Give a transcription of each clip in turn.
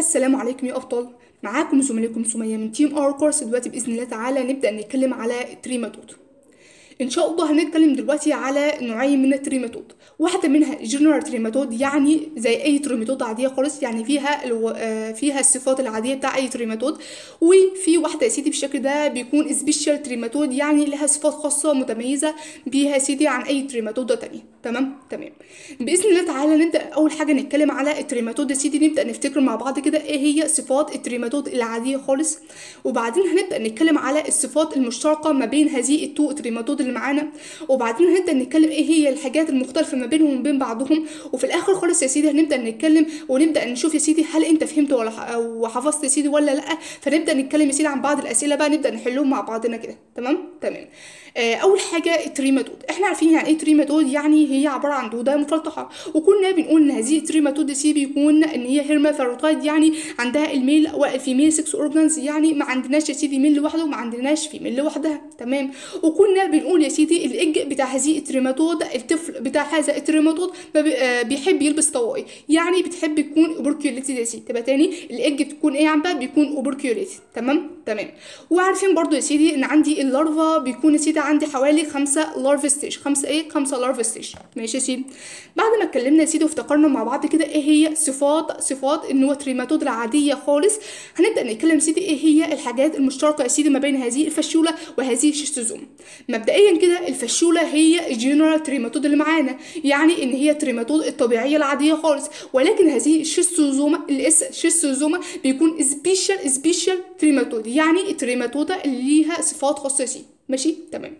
السلام عليكم يا ابطال معاكم زميلكم سمية من تيم ار كورس دلوقتي باذن الله تعالى نبدا نتكلم على التريماتود ان شاء الله هنتكلم دلوقتي على نوعين من التريماتود واحده منها جنرال تريماتود يعني زي اي تريماتود عاديه خالص يعني فيها الو... آه فيها الصفات العاديه بتاع اي تريماتود وفي واحده يا سيدي بالشكل ده بيكون سبيشال تريماتود يعني لها صفات خاصه متميزه بيها يا سيدي عن اي تريماتود تانية تمام تمام باذن الله تعالى نبدا اول حاجه نتكلم على التريماتود يا سيدي نبدا نفتكر مع بعض كده ايه هي صفات التريماتود العاديه خالص وبعدين هنبدا نتكلم على الصفات المشتركه ما بين هذه التو تريماتود اللي معانا وبعدين هنبدا نتكلم ايه هي الحاجات المختلفه ما بينهم وبين بعضهم وفي الاخر خالص يا سيدي هنبدا نتكلم ونبدا نشوف يا سيدي هل انت فهمت ولا وحفظت يا سيدي ولا لا فنبدا نتكلم يا سيدي عن بعض الاسئله بقى نبدا نحلهم مع بعضنا كده تمام تمام آه اول حاجه التريماتود احنا عارفين يعني ايه تريماتود يعني هي عباره عن دوده مفلطحه وكنا بنقول ان هذه التريماتود سي بيكون ان هي هيرمافروتايد يعني عندها الميل والفيميل سكس اورجانز يعني ما عندناش يا سيدي ميل لوحده وما عندناش فيميل لوحدها تمام وكنا بنقول يا سيدي الاج بتاع هذه التريماتود الطفل بتاع هذا التريماتود بيحب يلبس طواقي يعني بتحب تكون اوبركيوليتد يا سيدي تبقى تاني الاج بتكون ايه عم بقى بيكون اوبركيوليتد تمام تمام وعارفين برضو يا سيدي ان عندي اللارفا بيكون يا سيدي عندي حوالي خمسة لارف ستيج خمسة ايه خمسة لارف ستيج ماشي يا سيدي بعد ما اتكلمنا يا سيدي وافتكرنا مع بعض كده ايه هي صفات صفات النوتريماتود العادية خالص هنبدأ نتكلم يا سيدي ايه هي الحاجات المشتركة يا سيدي ما بين هذه الفشولة وهذه الشيستوزوم مبدئيا كده الفشولة هي الجنرال تريماتود اللي معانا يعني ان هي التريماتود الطبيعية العادية خالص ولكن هذه الشيستوزوما الاس شيستوزوما بيكون سبيشال سبيشال تريماتود يعني التريماتودا اللي ليها صفات خاصة ماشي تمام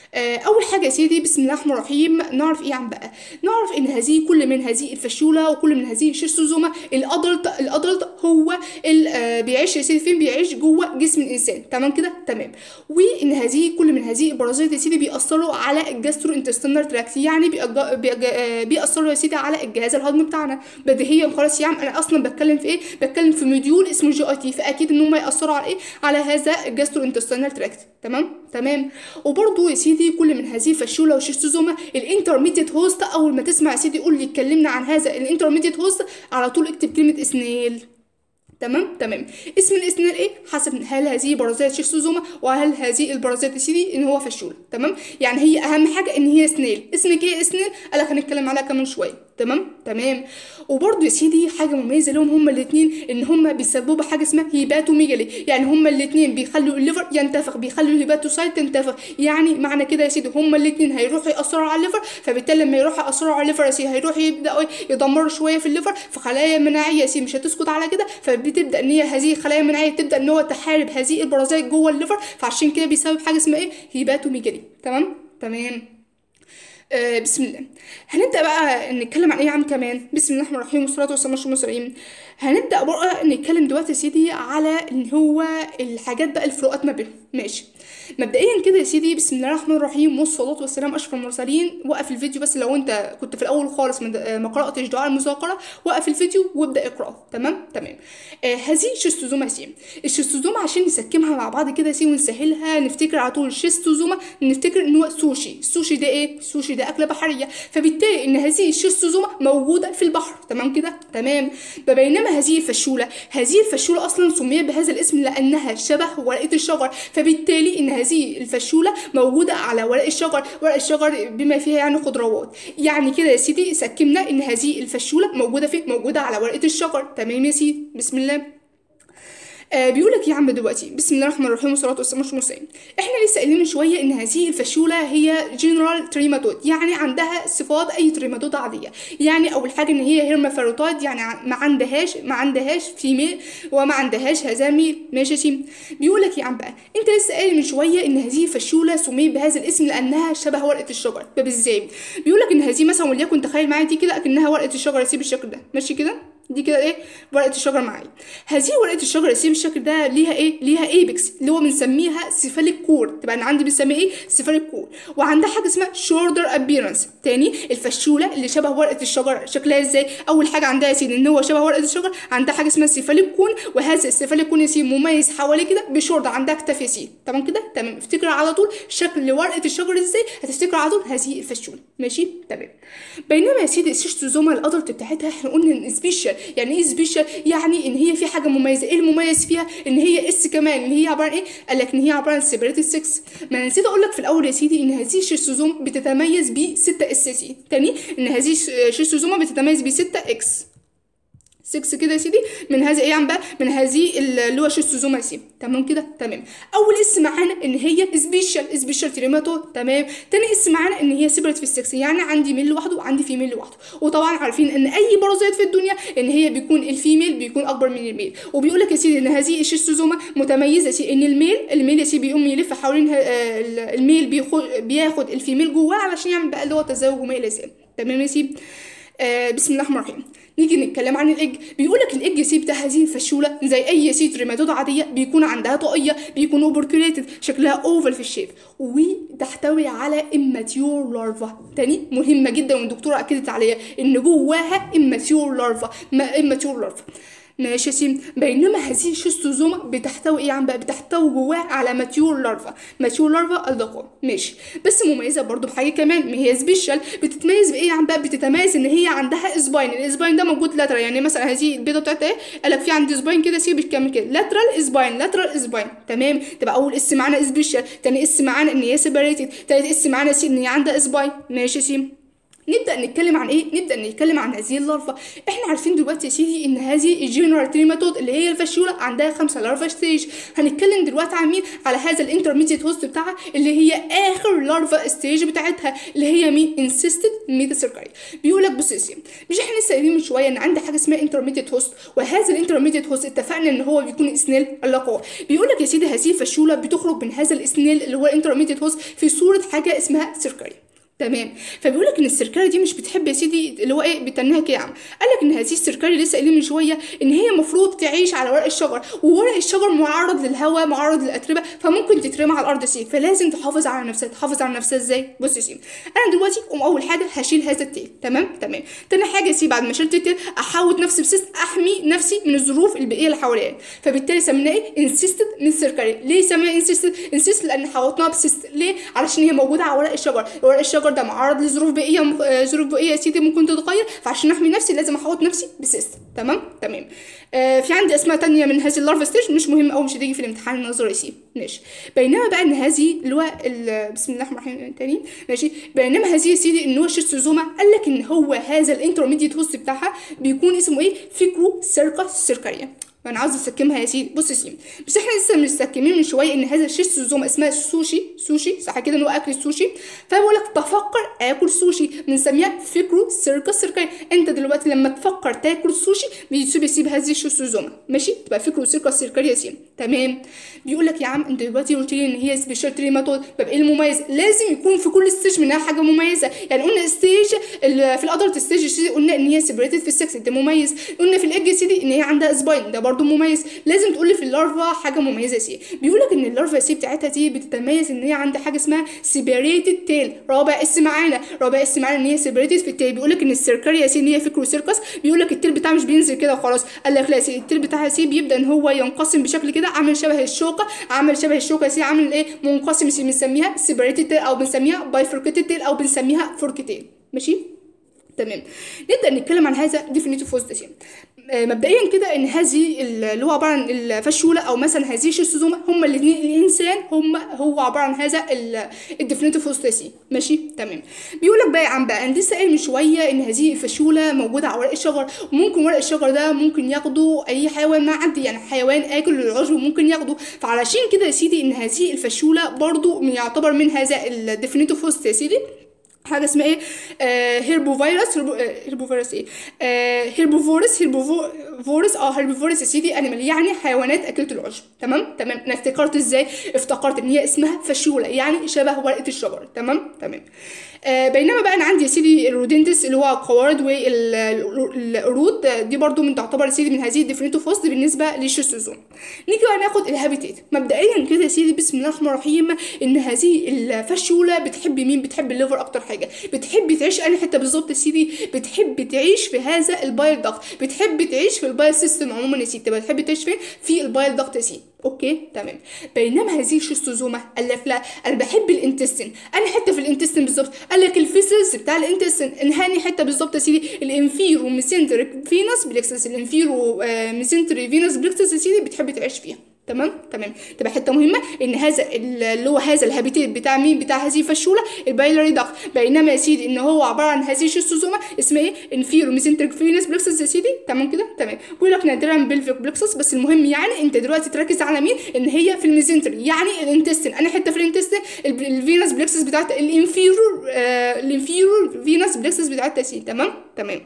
اول حاجه يا سيدي بسم الله الرحمن الرحيم نعرف ايه عن بقى نعرف ان هذه كل من هذه الفشوله وكل من هذه الشيستوزوما الادلت الادلت هو اللي بيعيش يا سيدي فين بيعيش جوه جسم الانسان تمام كده تمام وان هذه كل من هذه البرازيت يا سيدي بيأثروا على الجاسترو انتستينال تراكت يعني بيأثروا يا سيدي على الجهاز الهضمي بتاعنا بديهيا خلاص يا عم انا اصلا بتكلم في ايه بتكلم في موديول اسمه جي اي تي فاكيد ان هم يأثروا على ايه على هذا الجاسترو انتستينال تراكت تمام تمام وبرضه يا سيدي كل من هذه الفشوله والشيستوزوما الانترميديت هوست اول ما تسمع يا سيدي قول لي اتكلمنا عن هذا الانترميديت هوست على طول اكتب كلمه اسنيل تمام تمام اسم الاسنان ايه حسب هل هذه برازيت شيستوزوما وهل هذه البرازيت يا سيدي ان هو فشوله تمام يعني هي اهم حاجه ان هي سنيل اسمك ايه اسنيل قال لك هنتكلم عليها كمان شويه تمام تمام وبرده يا سيدي حاجه مميزه لهم هما الاثنين ان هما بيسببوا حاجه اسمها هيباتوميجالي يعني هما الاثنين بيخلوا الليفر ينتفخ بيخلوا الهيباتوسايت تنتفخ يعني معنى كده يا سيدي هما الاثنين هيروحوا ياثروا على الليفر فبالتالي لما يروحوا ياثروا على الليفر يا سيدي هيروحوا يبداوا يدمروا شويه في الليفر فخلايا مناعيه يا سيدي مش هتسكت على كده فبتبدا ان هي هذه الخلايا المناعيه تبدا ان هو تحارب هذه البرازيت جوه الليفر فعشان كده بيسبب حاجه اسمها ايه هيباتوميجالي تمام تمام آه بسم الله هنبدا بقى نتكلم عن ايه عن كمان بسم الله الرحمن الرحيم والصلاه والسلام على المرسلين هنبدا بقى نتكلم دلوقتي يا سيدي على ان هو الحاجات بقى الفروقات ما بينهم ماشي مبدئيا كده يا سيدي بسم الله الرحمن الرحيم والصلاه والسلام اشرف المرسلين وقف الفيديو بس لو انت كنت في الاول خالص ما قراتش دعاء المذاكره وقف الفيديو وابدا اقراه تمام تمام آه هذه الشيستوزوما يا سيدي الشيستوزوما عشان نسكمها مع بعض كده يا سيدي ونسهلها نفتكر على طول الشيستوزوما نفتكر ان هو سوشي السوشي ده ايه السوشي ده اكله بحريه فبالتالي ان هذه الشيستوزوما موجوده في البحر تمام كده تمام بينما هذه الفشوله هذه الفشوله اصلا سميت بهذا الاسم لانها شبه ورقه الشجر فبالتالي ان هذه الفشوله موجوده على ورق الشجر ورق الشجر بما فيها يعني خضروات يعني كده يا سيدي سكمنا ان هذه الفشوله موجوده فين موجوده على ورقه الشجر تمام يا سيدي بسم الله آه بيقول لك يا عم دلوقتي بسم الله الرحمن الرحيم والصلاه والسلام على المرسلين احنا لسه قايلين من شويه ان هذه الفشوله هي جنرال تريماتود يعني عندها صفات اي تريماتود عاديه يعني اول حاجه ان هي هيرمافروتايد يعني ما عندهاش ما عندهاش فيميل وما عندهاش هذا ميل ماشي سيم بيقول لك يا عم بقى انت لسه قايل من شويه ان هذه الفشوله سميت بهذا الاسم لانها شبه ورقه الشجر طب ازاي بيقول لك ان هذه مثلا وليكن تخيل معايا دي كده اكنها ورقه الشجر سيب الشكل ده ماشي كده دي كده ايه ورقه الشجر معايا هذه ورقه الشجر يا بالشكل ده ليها ايه ليها ايبكس اللي هو بنسميها سيفاليك كور تبقى انا عندي بنسميها ايه سيفاليك كور وعندها حاجه اسمها شوردر ابيرنس تاني الفشوله اللي شبه ورقه الشجر شكلها ازاي اول حاجه عندها يا سيدي ان هو شبه ورقه الشجر عندها حاجه اسمها سيفاليك كون وهذا السيفاليك كون يا سيدي مميز حواليه كده بشوردر عندها اكتاف يا سيدي تمام كده تمام افتكر على طول شكل ورقه الشجر ازاي هتفتكر على طول هذه الفشوله ماشي تمام بينما يا سيدي الشيستوزوما الادلت بتاعتها احنا قلنا ان سبيشال يعني ايه سبيشال يعني ان هي في حاجه مميزه ايه المميز فيها ان هي اس كمان ان هي عباره عن ايه قال لك ان هي عباره عن سيبريتد 6 ما أنا نسيت اقول لك في الاول يا سيدي ان هذه الشيستوزوم بتتميز ب 6 اس سي تاني ان هذه الشيستوزومه بتتميز ب 6 اكس 6 كده يا سيدي من هذا ايه عم بقى من هذه اللي هو شيستوزوما سي تمام كده تمام اول اسم معانا ان هي سبيشال سبيشال تريماتو تمام تاني اسم معانا ان هي سيبريت في السكس يعني عندي ميل لوحده وعندي فيميل لوحده وطبعا عارفين ان اي بارازيت في الدنيا ان هي بيكون الفيميل بيكون اكبر من الميل وبيقول لك يا سيدي ان هذه الشيستوزوما متميزه يا سيدي ان الميل الميل يا سيدي بيقوم يلف حوالين الميل بياخد الفيميل جواه علشان يعمل بقى اللي هو تزاوج وما الى ذلك تمام يا سيدي آه بسم الله الرحمن الرحيم نيجي نتكلم عن الاج بيقول لك الاج سي بتاع هذه الفشوله زي اي سي تريماتود عاديه بيكون عندها طاقيه بيكون اوبركيوليتد شكلها اوفل في الشيب وتحتوي على اماتيور لارفا تاني مهمه جدا والدكتوره اكدت عليها ان جواها اماتيور لارفا ما اماتيور لارفا ماشي يا سيدي بينما هذه الشيستوزوما بتحتوي ايه عم بقى بتحتوي جواها على ماتيور لارفا ماتيور لارفا الدقون ماشي بس مميزه برضو بحاجه كمان ما هي سبيشال بتتميز بايه عم بقى بتتميز ان هي عندها اسباين الاسباين ده موجود لاترال يعني مثلا هذه البيضه بتاعتها ايه قال لك في عندي اسباين كده سيب بتكمل كده لاترال اسباين لاترال اسباين تمام تبقى اول اس معانا سبيشال تاني اس معانا ان هي سيبريتد تالت اس معانا سي ان هي عندها اسباين ماشي يا سيدي نبدا نتكلم عن ايه نبدا نتكلم عن هذه اللارفا احنا عارفين دلوقتي يا سيدي ان هذه الجنرال تريماتود اللي هي الفشوله عندها خمسه لارفا ستيج هنتكلم دلوقتي عن مين على هذا الانترميديت هوست بتاعها اللي هي اخر لارفا ستيج بتاعتها اللي هي مين انسيستد ميتاسيركاي بيقول لك بص يا سيدي مش احنا لسه قايلين من شويه ان عندي حاجه اسمها انترميديت هوست وهذا الانترميديت هوست اتفقنا ان هو بيكون اسنيل اللقاء بيقول لك يا سيدي هذه الفشوله بتخرج من هذا الاسنيل اللي هو الانترميديت هوست في صوره حاجه اسمها سيركاي تمام فبيقول لك ان السركاري دي مش بتحب يا سيدي اللي هو ايه بتنها كده قال لك ان هذه السركاري لسه قايلين من شويه ان هي المفروض تعيش على ورق الشجر وورق الشجر معرض للهواء معرض للاتربه فممكن تترمى على الارض سيد فلازم تحافظ على نفسها تحافظ على نفسها ازاي بص يا سيدي انا دلوقتي قوم اول حاجه هشيل هذا التيل تمام تمام تاني حاجه يا سيدي بعد ما شلت التيل احاوط نفسي بسيست احمي نفسي من الظروف البيئيه اللي حواليا فبالتالي سميناها ايه انسيستد من السركاري ليه سميناها انسيستد انسيستد لان حوطناها بسيست ليه علشان هي موجوده على ورق الشجر ورق الشجر ده معرض لظروف ظروف بيئيه ظروف بيئيه يا سيدي ممكن تتغير فعشان احمي نفسي لازم احوط نفسي بسيست تمام تمام آه في عندي اسماء تانية من هذه اللارفا ستيج مش مهم قوي مش هتيجي في الامتحان النظري سي ماشي بينما بقى ان هذه اللي هو بسم الله الرحمن الرحيم تاني ماشي بينما هذه يا سيدي ان هو الشيستوزوما قال لك ان هو هذا الانترميديت هوست بتاعها بيكون اسمه ايه فيكرو سيركا سيركاريا فانا عاوز اسكمها يا سيدي بص يا سيدي بس احنا لسه مستكمين من شويه ان هذا الشيستوزوما اسمها سوشي سوشي صح كده ان هو اكل السوشي فبقول لك بفكر اكل سوشي بنسميها فكرو سيركا سيركاي انت دلوقتي لما تفكر تاكل سوشي بيسيب يسيب هذه الشيستوزوما ماشي تبقى فكرو سيركا سيركاي يا سيدي تمام بيقول لك يا عم انت دلوقتي قلت لي ان هي سبيشال تريماتود طب ايه المميز لازم يكون في كل ستيج منها حاجه مميزه يعني قلنا ستيج في الادلت ستيج قلنا ان هي سيبريتد في السكس ده مميز قلنا في الايج سيدي ان هي عندها سباين ده برضو مميز لازم تقول لي في اللارفا حاجه مميزه سي بيقول لك ان اللارفا سي بتاعتها دي بتتميز ان هي عندها حاجه اسمها سيبريتد تيل رابع اس معانا رابع اس معانا ان هي سيبريتد في التيل بيقول لك ان السيركاريا سي ان هي فكرو سيركس بيقول لك التيل بتاعها مش بينزل كده وخلاص قال لك لا سي التيل بتاعها سي بيبدا ان هو ينقسم بشكل كده عامل شبه الشوكه عامل شبه الشوكه سي عامل ايه منقسم سي بنسميها سيبريتد تيل او بنسميها بايفوركيتد تيل او بنسميها فوركتيل ماشي تمام نبدا نتكلم عن هذا ديفينيتيف فوزديشن مبدئيا كده ان هذه اللي هو عباره عن الفشوله او مثلا هذه الشيستوزوما هم الاثنين الانسان هم هو عباره عن هذا الديفينيتيف فوستاسي ماشي تمام بيقول لك بقى يا عم بقى انا لسه قايل من شويه ان هذه الفشوله موجوده على ورق الشجر وممكن ورق الشجر ده ممكن ياخده اي حيوان معدي يعني حيوان اكل للعشب ممكن ياخده فعلشان كده يا سيدي ان هذه الفشوله برضو يعتبر من هذا الديفينيتيف فوست يا سيدي حاجه اسمها ايه آه هيربوفيروس هيربو آه هيربوفيروس ايه آه هيربوفورس هيربوفورس اه هيربوفورس يا سيدي انيمال يعني حيوانات اكلت العشب تمام تمام انا افتكرت ازاي افتكرت ان هي اسمها فشوله يعني شبه ورقه الشجر تمام تمام آه بينما بقى انا عندي يا سيدي الرودنتس اللي هو القوارض والقرود دي برضو من تعتبر يا سيدي من هذه الديفينيتو فوست بالنسبه للشيستوزوم نيجي بقى ناخد الهابيتات مبدئيا كده يا سيدي بسم الله الرحمن الرحيم ان هذه الفشوله بتحب مين بتحب الليفر اكتر حاجه بتحب تعيش اي حته بالظبط يا سيدي بتحب تعيش في هذا البايل داكت بتحب تعيش في البايل سيستم عموما يا سيدي تبقى تحب تعيش فين في البايل ضغط يا سيدي اوكي تمام بينما هذه الشيستوزوما قال لك لا انا بحب الانتستين انا حته في الانتستين بالظبط قال لك الفيسلز بتاع الانتستين انهاني حته بالظبط يا سيدي الانفيرو ميسنتريك فينوس بلكسس الانفيرو آه ميسنتري فينوس بلكسس يا سيدي بتحب تعيش فيها تمام تمام تبقى حته مهمه ان هذا اللي هو هذا الهابيتيت بتاع مين بتاع هذه الفشوله البايلري داكت بينما يا سيدي ان هو عباره عن هذه الشيستوزوما اسمها ايه انفيرو ميسنتريك فينس بلكسس يا سيدي تمام كده تمام بيقول لك نادرا بلفيك بلكسس بس المهم يعني انت دلوقتي تركز على مين ان هي في الميسنتري يعني الانتستين انا حته في الانتستين الفينس بلكسس بتاعت الانفيرو آه الانفيرو فينس بلكسس بتاعتها يا سيدي تمام تمام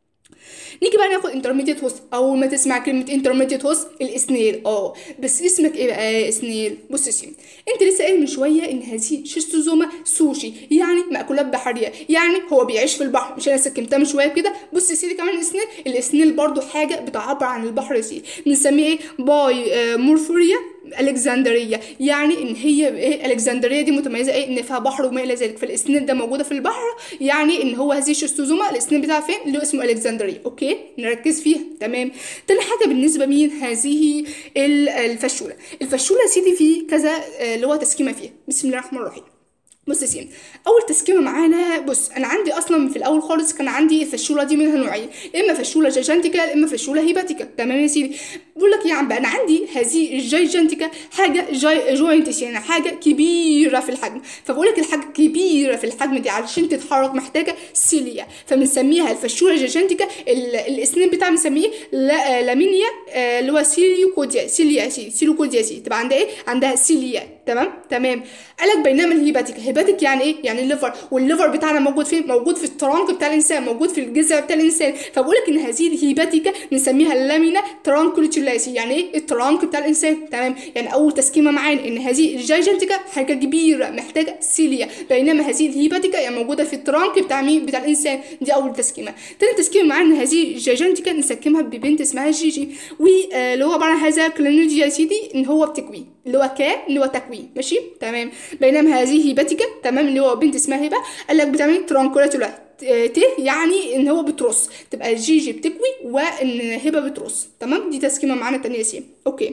نيجي بقى ناخد انترميديت هوست اول ما تسمع كلمه انترميديت هوست الاسنيل اه بس اسمك ايه بقى يا اسنيل بص يا سيدي انت لسه قايل من شويه ان هذه شيستوزوما سوشي يعني مأكولات بحريه يعني هو بيعيش في البحر مش انا سكنتها من شويه كده بص يا سيدي كمان الاسنيل الاسنيل برضو حاجه بتعبر عن البحر يا سيدي بنسميه ايه باي آه مورفوريا الكسندريه يعني ان هي ايه الكسندريه دي متميزه ايه ان فيها بحر وما الى ذلك فالاسنان ده موجوده في البحر يعني ان هو هذه الشستوزوما الاسنان بتاعها فين اللي هو اسمه الكسندريه اوكي نركز فيها تمام تاني حاجه بالنسبه مين هذه الفشوله الفشوله يا سيدي في كذا اللي هو تسكيمه فيها بسم الله الرحمن الرحيم بص يا سيدي اول تسكيمه معانا بص انا عندي اصلا في الاول خالص كان عندي الفشوله دي منها نوعين اما فشوله جيجانتيكا اما فشوله هيباتيكا تمام يا سيدي بقول لك يا عم بقى انا عندي هذه الجيجانتيكا حاجه جاي جوينتس يعني حاجه كبيره في الحجم فبقول لك الحاجه كبيره في الحجم دي علشان تتحرك محتاجه سيليا فبنسميها الفشوله جيجانتيكا الاسنان بتاعها بنسميه لا لامينيا اللي هو سيليوكوديا سيليا سي سيليوكوديا سي تبقى عندها ايه عندها سيليا تمام تمام قالك بينما الهيباتيك هيباتيك يعني ايه يعني الليفر والليفر بتاعنا موجود فين موجود في الترانك بتاع الانسان موجود في الجذع بتاع الانسان فبقول لك ان هذه الهيباتيكا بنسميها اللامينا ترانكوليتولاسي يعني ايه الترانك بتاع الانسان تمام يعني اول تسكيمه معانا ان هذه الجيجنتيكا حاجه كبيره محتاجه سيليا بينما هذه الهيباتيكا يعني موجوده في الترانك بتاع مين بتاع الانسان دي اول تسكيمه تاني تسكيمه معانا هذه الجيجنتيكا نسكمها ببنت اسمها جيجي واللي هو عباره عن هذا كلينيجيا سيدي ان هو بتكوين اللي هو كا اللي هو تكوين ماشي تمام بينما هذه هيباتيكا تمام اللي هو بنت اسمها هبه قال لك بتعمل ترانكولاتولا ت يعني ان هو بترص تبقى جيجي بتكوي وان هبه بترص تمام دي تسكيمه معانا تانية سي اوكي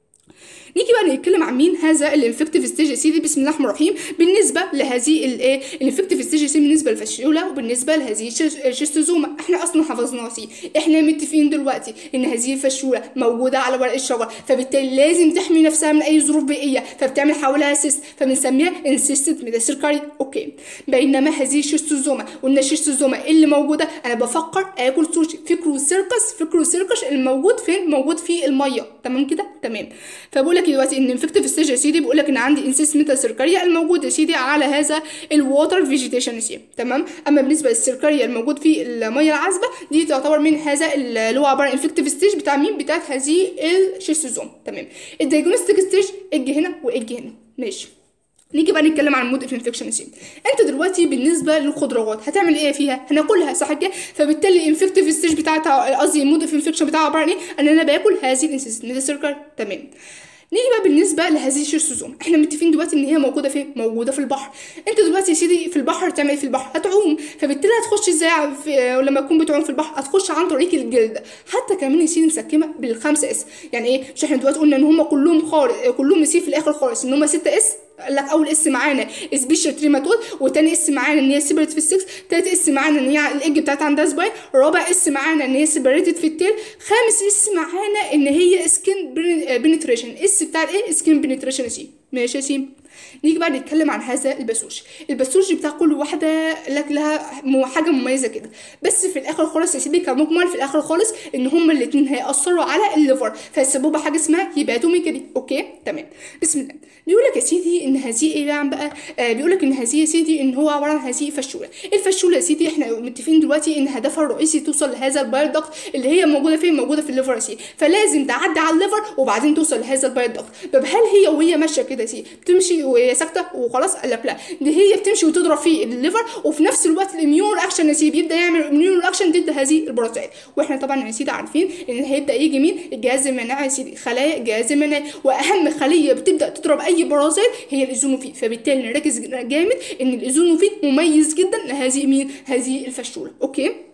نيجي بقى نتكلم عن مين هذا الانفكتيف ستيج يا سيدي بسم الله الرحمن الرحيم بالنسبه لهذه الايه الانفكتيف ستيج يا سيدي بالنسبه للفشوله وبالنسبه لهذه الشيستوزوما احنا اصلا حفظناها سي احنا متفقين دلوقتي ان هذه الفشوله موجوده على ورق الشجر فبالتالي لازم تحمي نفسها من اي ظروف بيئيه فبتعمل حواليها سيست فبنسميها انسيستد ميداسيركاري اوكي بينما هذه الشيستوزوما قلنا الشيستوزوما اللي موجوده انا بفكر اكل سوشي فكرو سيركس فكرو سيركس الموجود فين موجود في الميه تمام كده تمام فبقول لك دلوقتي ان انفكتيف ستيج يا سيدي بيقول لك ان عندي انسيس ميتا سيركاريا الموجود يا سيدي على هذا الووتر فيجيتيشن يا سيدي تمام اما بالنسبه للسيركاريا الموجود في الميه العذبه دي تعتبر من هذا اللي هو عباره عن انفكتيف ستيج بتاع مين بتاعت هذه الشيستوزوم تمام الدايجنوستيك ستيج اج هنا واج هنا ماشي نيجي بقى نتكلم عن المود اوف انفكشن سين انت دلوقتي بالنسبه للخضروات هتعمل ايه فيها هناكلها صح كده فبالتالي الانفكتيف ستيج بتاعتها قصدي المود اوف انفكشن بتاعها عباره عن ايه ان انا باكل هذه الانسيس سيركل تمام نيجي بقى بالنسبه لهذه الشيستوزوم احنا متفقين دلوقتي ان هي موجوده فين موجوده في البحر انت دلوقتي يا سيدي في البحر تعمل ايه في البحر هتعوم فبالتالي هتخش ازاي في... لما تكون بتعوم في البحر هتخش عن طريق الجلد حتى كمان يا سيدي مسكمه بالخمسه اس يعني ايه مش احنا دلوقتي قلنا ان هم كلهم خالص كلهم يا سيدي في الاخر خالص ان هم 6 اس قال لك اول اس معانا سبيشال تريماتود وتاني اس معانا ان هي سيبريت في السكس تالت اس معانا ان هي الايج بتاعتها عندها سباين رابع اس معانا ان هي سيبريتد في التيل خامس اس معانا ان هي سكين بنتريشن اس بتاع الايه سكين بنتريشن سي ماشي يا سي نيجي بقى نتكلم عن هذا البسوش البسوش بتاع كل واحده لك لها حاجه مميزه كده بس في الاخر خالص يا سيدي كمجمل في الاخر خالص ان هما الاثنين هيأثروا على الليفر فيسببوا حاجه اسمها هيباتوميجالي اوكي تمام بسم الله بيقول لك يا سيدي ان هذه ايه يعني بقى آه بيقول لك ان هذه يا سيدي ان هو عباره عن هذه فشوله الفشوله يا سيدي احنا متفقين دلوقتي ان هدفها الرئيسي توصل لهذا البايل دكت اللي هي موجوده فين موجوده في الليفر يا سيدي فلازم تعدي على الليفر وبعدين توصل لهذا البايل دكت طب هل هي وهي ماشيه كده يا سيدي بتمشي وهي ساكته وخلاص قال لك لا دي هي بتمشي وتضرب في الليفر وفي نفس الوقت الاميون اكشن يا سيدي بيبدا يعمل اميون اكشن ضد هذه البروتين واحنا طبعا يا سيدي عارفين ان هيبدا يجي مين الجهاز المناعي يا سيدي خلايا الجهاز المناعي واهم خليه بتبدا تضرب اي بروتين هي الايزونوفيل فبالتالي نركز جامد ان الايزونوفيل مميز جدا لهذه مين هذه الفشوله اوكي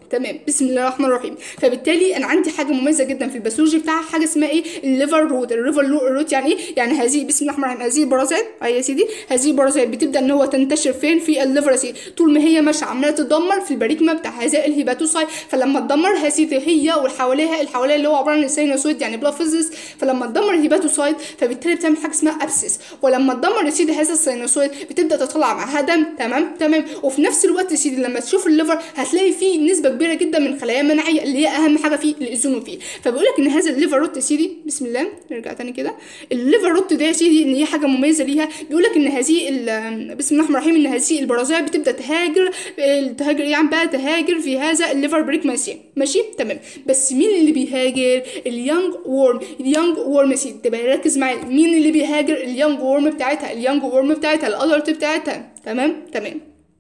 تمام بسم الله الرحمن الرحيم فبالتالي انا عندي حاجه مميزه جدا في الباثولوجي بتاعها حاجه اسمها ايه الليفر روت الليفر روت يعني ايه يعني هذه بسم الله الرحمن الرحيم هذه البرازيت اي يا سيدي هذه البرازيت بتبدا ان هو تنتشر فين في الليفر يا سيدي طول ما هي ماشيه عماله تدمر في البريكما بتاع هذا الهيباتوسايت فلما تدمر هذه هي واللي حواليها اللي حواليها اللي هو عباره عن سينوسويد يعني بلافيزس فلما تدمر الهيباتوسايت فبالتالي بتعمل حاجه اسمها ابسس ولما تدمر يا سيدي هذا السينوسويد بتبدا تطلع معاها دم تمام تمام وفي نفس الوقت يا سيدي لما تشوف الليفر هتلاقي فيه نسبه كبيره جدا من خلايا مناعيه اللي هي اهم حاجه فيه الايزونوفيل فبيقول لك ان هذا الليفر روت يا سيدي بسم الله نرجع تاني كده الليفر روت ده يا سيدي ان هي حاجه مميزه ليها بيقول لك ان هذه ال- بسم الله الرحمن الرحيم ان هذه البرازيل بتبدا تهاجر تهاجر ايه يعني بقى تهاجر في هذا الليفر بريك ماشي ماشي تمام بس مين اللي بيهاجر اليانج وورم اليانج وورم يا سيدي تبقى ركز معايا مين اللي بيهاجر اليانج وورم بتاعتها اليانج وورم بتاعتها الادلت بتاعتها تمام تمام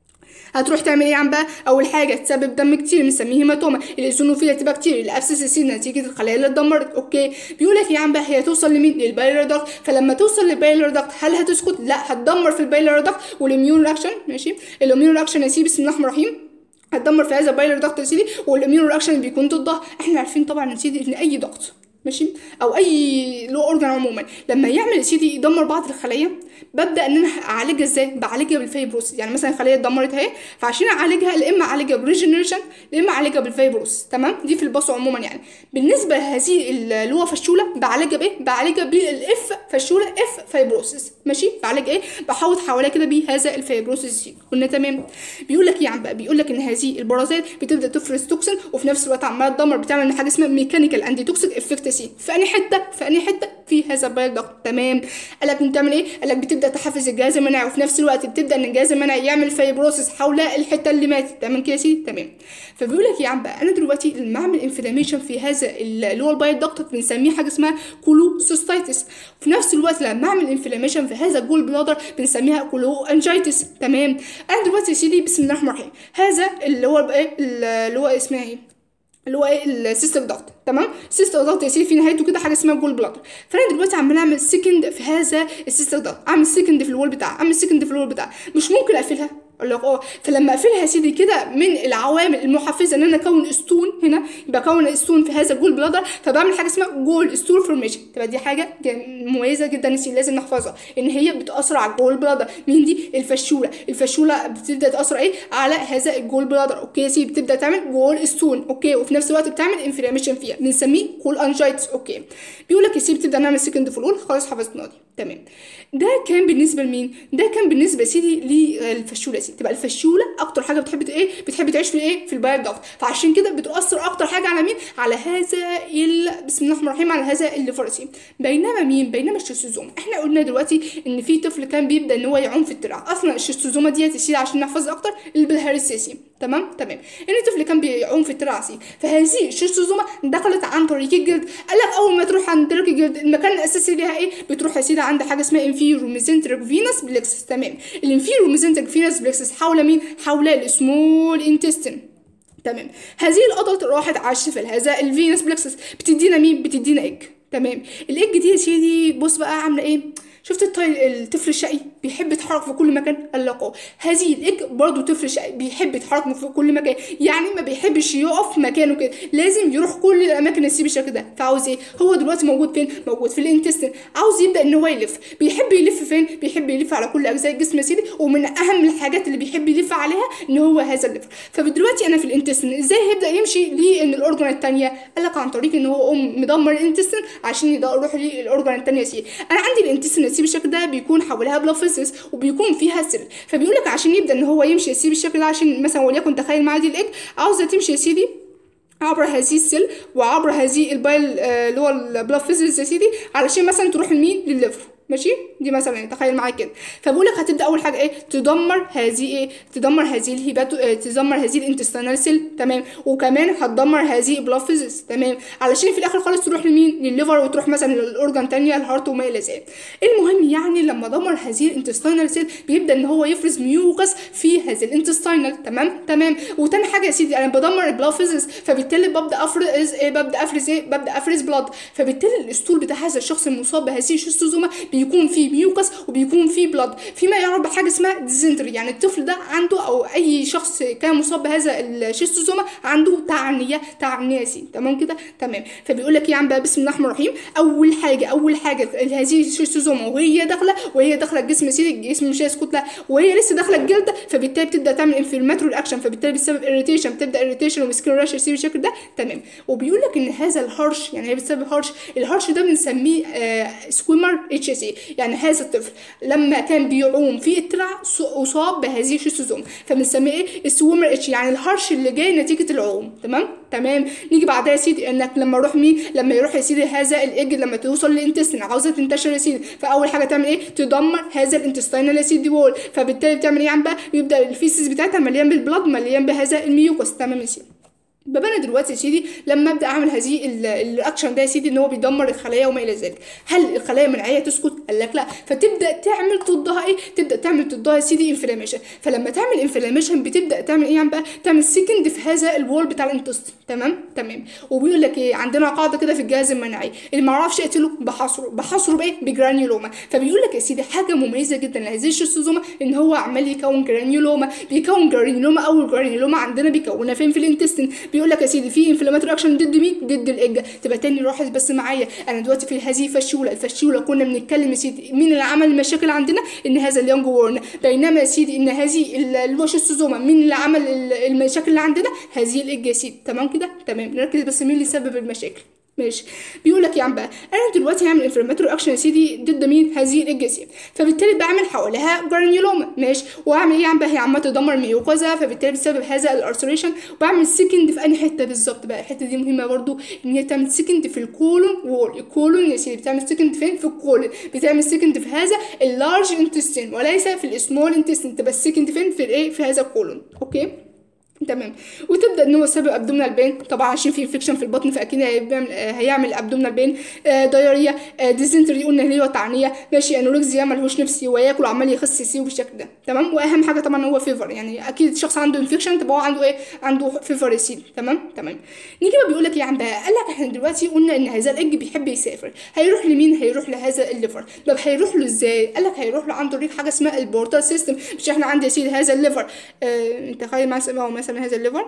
هتروح تعمل ايه يا عم بقى اول حاجه تسبب دم كتير بنسميه هيماتوما الايزونوفيل تبقى كتير الابسس يصير نتيجه الخلايا اللي اتدمرت اوكي بيقول لك يا عم بقى هي توصل لمين للبايلر داكت فلما توصل للبايلر داكت هل هتسكت لا هتدمر في البايلر داكت والاميون رياكشن ماشي الاميون رياكشن يا سيدي بسم الله الرحمن الرحيم هتدمر في هذا البايلر داكت يا سيدي والاميون رياكشن بيكون ضدها احنا عارفين طبعا يا سيدي ان اي ضغط ماشي او اي لو اورجان عموما لما يعمل يا سيدي يدمر بعض الخلايا ببدا ان انا اعالجها ازاي بعالجها بالفيبروس يعني مثلا خليه اتدمرت اهي فعشان اعالجها يا اما اعالجها بريجنريشن يا اما اعالجها بالفيبروس تمام دي في الباصو عموما يعني بالنسبه لهذه اللي هو فشوله بعالجها بايه بعالجها بالاف فشوله اف فيبروسيس ماشي بعالج ايه بحوط حواليها كده بهذا الفيبروسيس قلنا تمام بيقول لك ايه يا عم بقى بيقول لك ان هذه البرازيل بتبدا تفرز توكسين وفي نفس الوقت عماله تدمر بتعمل حاجه اسمها ميكانيكال انتي توكسيك افكتسي في انهي حته في انهي حته في هذا البايل دكت تمام قال لك بتعمل ايه قال لك بتبدا تحفز الجهاز المناعي وفي نفس الوقت بتبدا ان الجهاز المناعي يعمل فيبروسيس حول الحته اللي ماتت تمام كده يا سيدي تمام فبيقول لك يا عم بقى انا دلوقتي لما اعمل انفلاميشن في هذا اللي هو البايل دكت بنسميه حاجه اسمها كولوسيستايتس في نفس الوقت لما اعمل انفلاميشن في هذا الجول بلادر بنسميها كولو انجيتس تمام انا دلوقتي يا سيدي بسم الله الرحمن الرحيم هذا اللي هو ايه اللي هو اسمها ايه اللي هو ايه السيستم ضغط تمام سيستم ضغط يا سيدي في نهايته كده حاجه اسمها جول بلادر فانا دلوقتي عمال اعمل سكند في هذا السيستم ضغط اعمل سكند في الوول بتاعها اعمل سكند في الوول بتاعها مش ممكن اقفلها اقول لك اه فلما اقفلها يا سيدي كده من العوامل المحفزه ان انا اكون ستون هنا يبقى اكون ستون في هذا الجول بلادر فبعمل حاجه اسمها جول ستون فورميشن تبقى دي حاجه مميزه جدا يا سيدي لازم نحفظها ان هي بتاثر على الجول بلادر مين دي الفشوله الفشوله بتبدا تاثر ايه على هذا الجول بلادر اوكي يا سيدي بتبدا تعمل جول ستون اوكي وفي نفس الوقت بتعمل انفلاميشن فيها بنسميه كول انجيتس اوكي بيقول لك يا سيدي بتبدا نعمل سكند فلول خلاص حفظنا دي تمام ده كان بالنسبه لمين ده كان بالنسبه يا سيدي للفشوله يا سيدي تبقى الفشوله اكتر حاجه بتحب ايه بتحب تعيش في ايه في البايب ضغط فعشان كده بتاثر اكتر حاجه على مين على هذا ال... بسم الله الرحمن الرحيم على هذا الليفرسي بينما مين بينما الشيستوزوم احنا قلنا دلوقتي ان في طفل كان بيبدا ان هو يعوم في الترع اصلا الشيستوزوما ديت يصير عشان نحفظها اكتر البلهارسيسي تمام تمام ان الطفل كان بيعوم في الترع سي فهذه الشيستوزوما دخلت عن طريق الجلد قال لك اول ما تروح عن طريق الجلد المكان الاساسي ليها ايه بتروح يا سيدي عند حاجه اسمها انفيرو ميزنتريك فينس بلكسس تمام الانفيرو ميزنتريك فينس بلكسس حول مين حول السمول انتستين تمام هذه الادلت راحت عاشت في هذا الفينس بلكسس بتدينا مين بتدينا ايج تمام الايج دي يا سيدي بص بقى عامله ايه شفت الطي... الطفل الشقي بيحب يتحرك في كل مكان قال لك اه هذه الايج برضه طفل شقي بيحب يتحرك في كل مكان يعني ما بيحبش يقف في مكانه كده لازم يروح كل الاماكن اللي يسيب الشكل ده فعاوز ايه هو دلوقتي موجود فين موجود في الانتستين عاوز يبدا ان هو يلف بيحب يلف فين بيحب يلف على كل اجزاء الجسم يا سيدي ومن اهم الحاجات اللي بيحب يلف عليها ان هو هذا الليفر فدلوقتي انا في الانتستين ازاي هيبدا يمشي لان الاورجن الثانيه قال لك عن طريق ان هو قوم مدمر الانتستين عشان يروح للاورجن الثانيه يا سيدي انا عندي الانتستين يسيب الشكل ده بيكون حواليها بلافيسس وبيكون فيها سل فبيقول لك عشان يبدا ان هو يمشي يسيب الشكل ده عشان مثلا وليكن تخيل معايا دي الايج عاوزه تمشي يا سيدي عبر هذه السل وعبر هذه البايل اللي هو البلافيسس يا سيدي علشان مثلا تروح لمين للليفر ماشي دي مثلا يعني تخيل معايا كده فبقول لك هتبدا اول حاجه ايه تدمر هذه ايه تدمر هذه الهيباتو اه تدمر هذه الانتستينال سيل تمام وكمان هتدمر هذه البلافيزس تمام علشان في الاخر خالص تروح لمين للليفر وتروح مثلا للاورجان تانية الهارت وما الى ذلك المهم يعني لما دمر هذه الانتستينال سيل بيبدا ان هو يفرز ميوكس في هذه الانتستينال تمام تمام وتاني حاجه يا سيدي انا بدمر البلافيزس فبالتالي ببدا افرز ايه ببدا افرز ايه ببدا افرز بلاد فبالتالي الاسطول بتاع هذا الشخص المصاب بهذه الشيستوزوما بيكون فيه ميوكس وبيكون فيه بلاد فيما يعرف بحاجه اسمها ديزنتري يعني الطفل ده عنده او اي شخص كان مصاب بهذا الشيستوزوما عنده تعنيه تعنيه سين تمام كده تمام فبيقول لك يا عم بقى بسم الله الرحمن الرحيم اول حاجه اول حاجه هذه الشيستوزوما وهي داخله وهي داخله الجسم سيدي الجسم مش هيسكت لها وهي لسه داخله الجلد فبالتالي بتبدا تعمل انفلاماتوري اكشن فبالتالي بسبب اريتيشن بتبدا اريتيشن وسكين راش يصير بالشكل ده تمام وبيقول لك ان هذا الهرش يعني هي بتسبب هرش الهرش ده بنسميه آه سكويمر اتش اس اي يعني هذا الطفل لما كان بيعوم في الترع اصاب بهذه الشيستوزوما فبنسميه ايه السويمر اتش يعني الهرش اللي جاي نتيجه العوم تمام تمام نيجي بعدها يا سيدي انك لما اروح مين لما يروح يا سيدي هذا الايج لما توصل للانتستين عاوزه تنتشر يا سيدي فاول حاجه تعمل ايه تدمر هذا الانتستينال يا سيدي وول فبالتالي بتعمل ايه عم بقى يبدا الفيسز بتاعتها مليان بالبلاد مليان بهذا الميوكوس تمام يا سيدي يبقى انا دلوقتي يا سيدي لما ابدا اعمل هذه الاكشن ده يا سيدي ان هو بيدمر الخلايا وما الى ذلك هل الخلايا المناعيه تسكت قال لك لا فتبدا تعمل ضدها ايه تبدا تعمل ضدها يا سيدي انفلاميشن فلما تعمل انفلاميشن بتبدا تعمل ايه بقى تعمل سيكند في هذا الوول بتاع الانتست تمام تمام وبيقول لك ايه عندنا قاعده كده في الجهاز المناعي اللي ما اعرفش اقتله بحصره بحصره بايه بجرانيولوما فبيقول لك يا سيدي حاجه مميزه جدا لهذه الشيستوزوما ان هو عمال يكون جرانيولوما بيكون جرانيولوما اول جرانيولوما عندنا بيكونها فين في الانتستين بيقول لك يا سيدي في انفلاماتوري اكشن ضد مين ضد الاج تبقى تاني لاحظ بس معايا انا دلوقتي في هذه فشوله الفشوله كنا بنتكلم يا سيدي مين اللي عمل المشاكل عندنا ان هذا اليونج وورن بينما يا سيدي ان هذه الوشستوزوما مين اللي عمل المشاكل اللي عندنا هذه الاج يا سيدي تمام كده تمام نركز بس مين اللي سبب المشاكل ماشي بيقول لك يا عم بقى انا دلوقتي هعمل انفلاماتوري اكشن يا سيدي ضد مين هذه الاجاسيم فبالتالي بعمل حواليها جرانيولوما ماشي واعمل ايه يا عم بقى هي عماله تدمر ميوكوزا فبالتالي بسبب هذا الارسريشن وبعمل سكند في انهي حته بالظبط بقى الحته دي مهمه برضو ان هي تعمل سكند في الكولون وول الكولون يا سيدي بتعمل سكند فين في الكولون بتعمل سكند في هذا اللارج انتستين وليس في السمول انتستين تبقى السكند فين في الايه في هذا الكولون اوكي تمام وتبدا ان هو سبب ابدومينال بين طبعا عشان في انفكشن في البطن فاكيد هيعمل هيعمل ابدومينال بين آه دايريا آه ديزنتري قلنا اللي هو تعنيه ماشي انوركسيا ملهوش نفسي وياكل وعمال يخس يسيب بالشكل ده تمام واهم حاجه طبعا هو فيفر يعني اكيد شخص عنده انفكشن تبقى هو عنده ايه عنده فيفر يسيب تمام تمام نيجي بقى بيقول لك ايه عم بقى قال لك احنا دلوقتي قلنا ان هذا الاج بيحب يسافر هيروح لمين هيروح لهذا الليفر طب هيروح له ازاي قال لك هيروح له عن طريق حاجه اسمها البورتال سيستم مش احنا عندي يا سيدي هذا الليفر آه تخيل مثلا مثلا هذا الليفر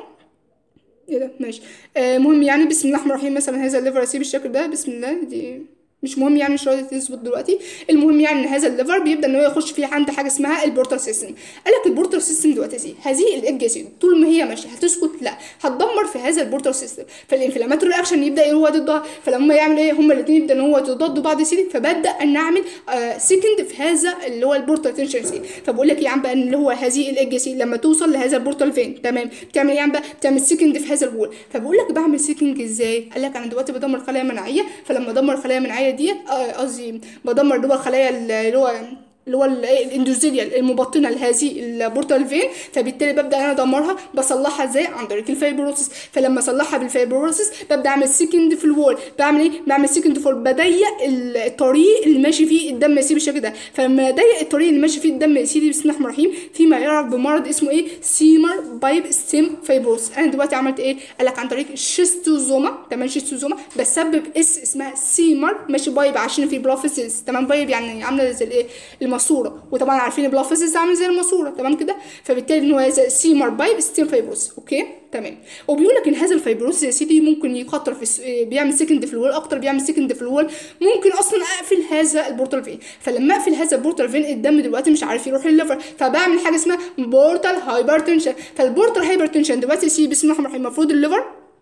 ايه ده ماشي آه مهم يعني بسم الله الرحمن الرحيم مثلا هذا الليفر اسيب الشكل ده بسم الله دي مش مهم يعني مش راضي تظبط دلوقتي المهم يعني ان هذا الليفر بيبدا ان هو يخش فيه عند حاجه اسمها البورتال سيستم قال لك البورتال سيستم دلوقتي هذه الاج يا سيدي طول ما هي ماشيه هتسكت لا هتدمر في هذا البورتال سيستم فالانفلاماتوري اكشن يبدا هو ضدها فلما يعمل ايه هما الاثنين يبدا ان هو يضادوا بعض يا سيدي فبدا ان نعمل آه سكند في هذا اللي هو البورتال تنشن سي فبقول لك يا عم بقى اللي هو هذه الاج يا سيدي لما توصل لهذا البورتال فين تمام بتعمل ايه يا عم بقى بتعمل سكند في هذا الوول فبقول لك بعمل سكند ازاي قال لك انا دلوقتي بدمر خلايا مناعيه فلما ادمر الخلايا المناعيه ديت آه قصدي بدمر اللي هو الخلايا اللي هو اللي هو الاندوزيليال المبطنه لهذه البورتال فين فبالتالي ببدا انا ادمرها بصلحها ازاي عن طريق الفايبروسس فلما اصلحها بالفايبروسس ببدا اعمل سكند في الوول بعمل ايه بعمل سكند في بضيق الطريق اللي ماشي فيه الدم يسيب بالشكل ده فلما اضيق الطريق اللي ماشي فيه الدم يسيب بسم الله الرحمن الرحيم فيما يعرف بمرض اسمه ايه سيمر بايب ستيم فايبروس انا دلوقتي عملت ايه قال لك عن طريق الشيستوزوما تمام شيستوزوما بسبب اس اسمها سيمر ماشي بايب عشان في بلافيسيس تمام بايب يعني عامله زي الايه الماسوره وطبعا عارفين البلافيسيس عامل زي الماسوره تمام كده فبالتالي ان هو سيمر بايب ستيم فايبروس اوكي تمام وبيقول لك ان هذا الفايبروس يا سيدي ممكن يخطر في الس... بيعمل سكند في الوول اكتر بيعمل سكند في الوول ممكن اصلا اقفل هذا البورتال فين فلما اقفل هذا البورتال فين الدم دلوقتي مش عارف يروح للليفر فبعمل حاجه اسمها بورتال هايبرتنشن فالبورتال هايبرتنشن دلوقتي يا سيدي بسم الله الرحمن الرحيم المفروض الليفر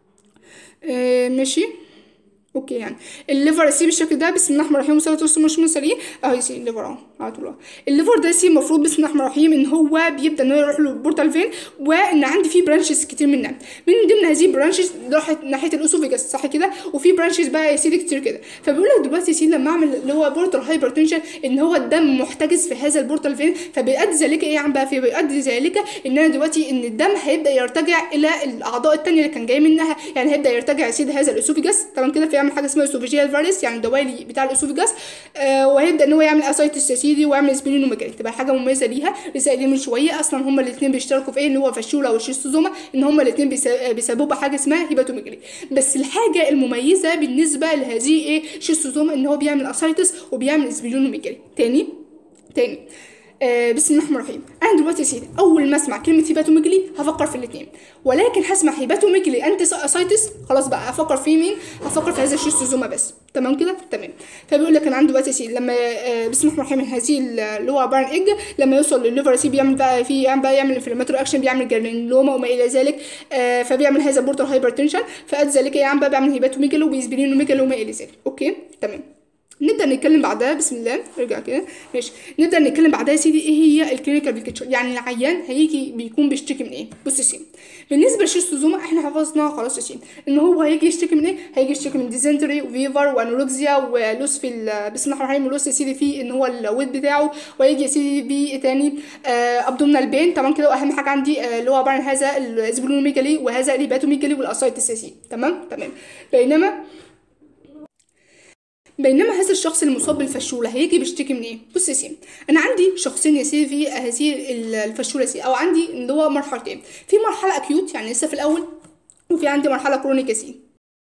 آه ماشي اوكي يعني الليفر يسيب الشكل ده بسم الله الرحمن الرحيم وصلاه والسلام مش مسليه اهو يسيب الليفر اهو على طول الليفر ده يسيب المفروض بسم الله الرحمن الرحيم ان هو بيبدا ان هو يروح له البورتال فين وان عندي فيه برانشز كتير منها من ضمن هذه البرانشز راحت ناحيه الاسوفيجاس صح كده وفي برانشز بقى يا سيدي كتير كده فبيقول لك دلوقتي يا سيدي لما اعمل اللي هو بورتال هايبرتنشن ان هو الدم محتجز في هذا البورتال فين فبيؤدي ذلك ايه عم بقى في بيؤدي ذلك ان انا دلوقتي ان الدم هيبدا يرتجع الى الاعضاء الثانيه اللي كان جاي منها يعني هيبدا يرتجع يا سيدي هذا الاسوفيجاس تمام كده فيعمل يعمل حاجه اسمها اسوفيجيال فاريس يعني دوالي بتاع الاسوفيجاس آه وهيبدا ان هو يعمل اسايتس يا سيدي ويعمل سبلينوميجالي تبقى حاجه مميزه ليها لسه قايلين من شويه اصلا هما الاثنين بيشتركوا في ايه اللي هو فاشولا والشيستوزوما ان هما الاثنين بيسببوا حاجه اسمها هيباتوميجالي بس الحاجه المميزه بالنسبه لهذه ايه شيستوزوما ان هو بيعمل اسايتس وبيعمل سبلينوميجالي تاني تاني آه بسم الله الرحمن الرحيم انا دلوقتي يا سيدي اول ما اسمع كلمه هيباتوميجلي هفكر في الاثنين ولكن هسمع هيباتوميجلي انت اسايتس خلاص بقى افكر في مين هفكر في هذا الشيستوزوما بس تمام كده تمام فبيقول لك انا عندي دلوقتي يا سيدي لما آه بسم الله الرحمن الرحيم هذه اللي هو عباره عن ايج لما يوصل للليفر سي بيعمل بقى في يعمل بقى يعمل انفلاماتوري اكشن بيعمل جرانيلوما وما الى ذلك آه فبيعمل هذا بورتال هايبرتنشن فقد ذلك يعمل بقى بيعمل هيباتوميجلي وبيسبرينوميجلي وما الى ذلك اوكي تمام نبدا نتكلم بعدها بسم الله ارجع كده ماشي نبدا نتكلم بعدها يا سيدي ايه هي الكلينيكال بيكتشر يعني العيان هيجي بيكون بيشتكي من ايه بص يا سيدي بالنسبه للشيستوزوما احنا حفظناها خلاص يا سيدي ان هو هيجي يشتكي من ايه هيجي يشتكي من ديزنتري وفيفر وانوركسيا ولوس في بسم الله الرحمن الرحيم ولوس يا سيدي في ان هو الويت بتاعه ويجي يا سيدي بيه تاني آه ابدومينال بين طبعا كده واهم حاجه عندي آه اللي هو عباره عن هذا الزبلونوميجالي وهذا الهيباتوميجالي والاسايتس يا سيدي تمام تمام بينما بينما هذا الشخص المصاب بالفشوله هيجي بيشتكي من ايه بص يا سيدي انا عندي شخصين يا سيدي في هذه الفشوله سيدي او عندي اللي هو مرحلتين في مرحله اكيوت يعني لسه في الاول وفي عندي مرحله كرونيك يا سيدي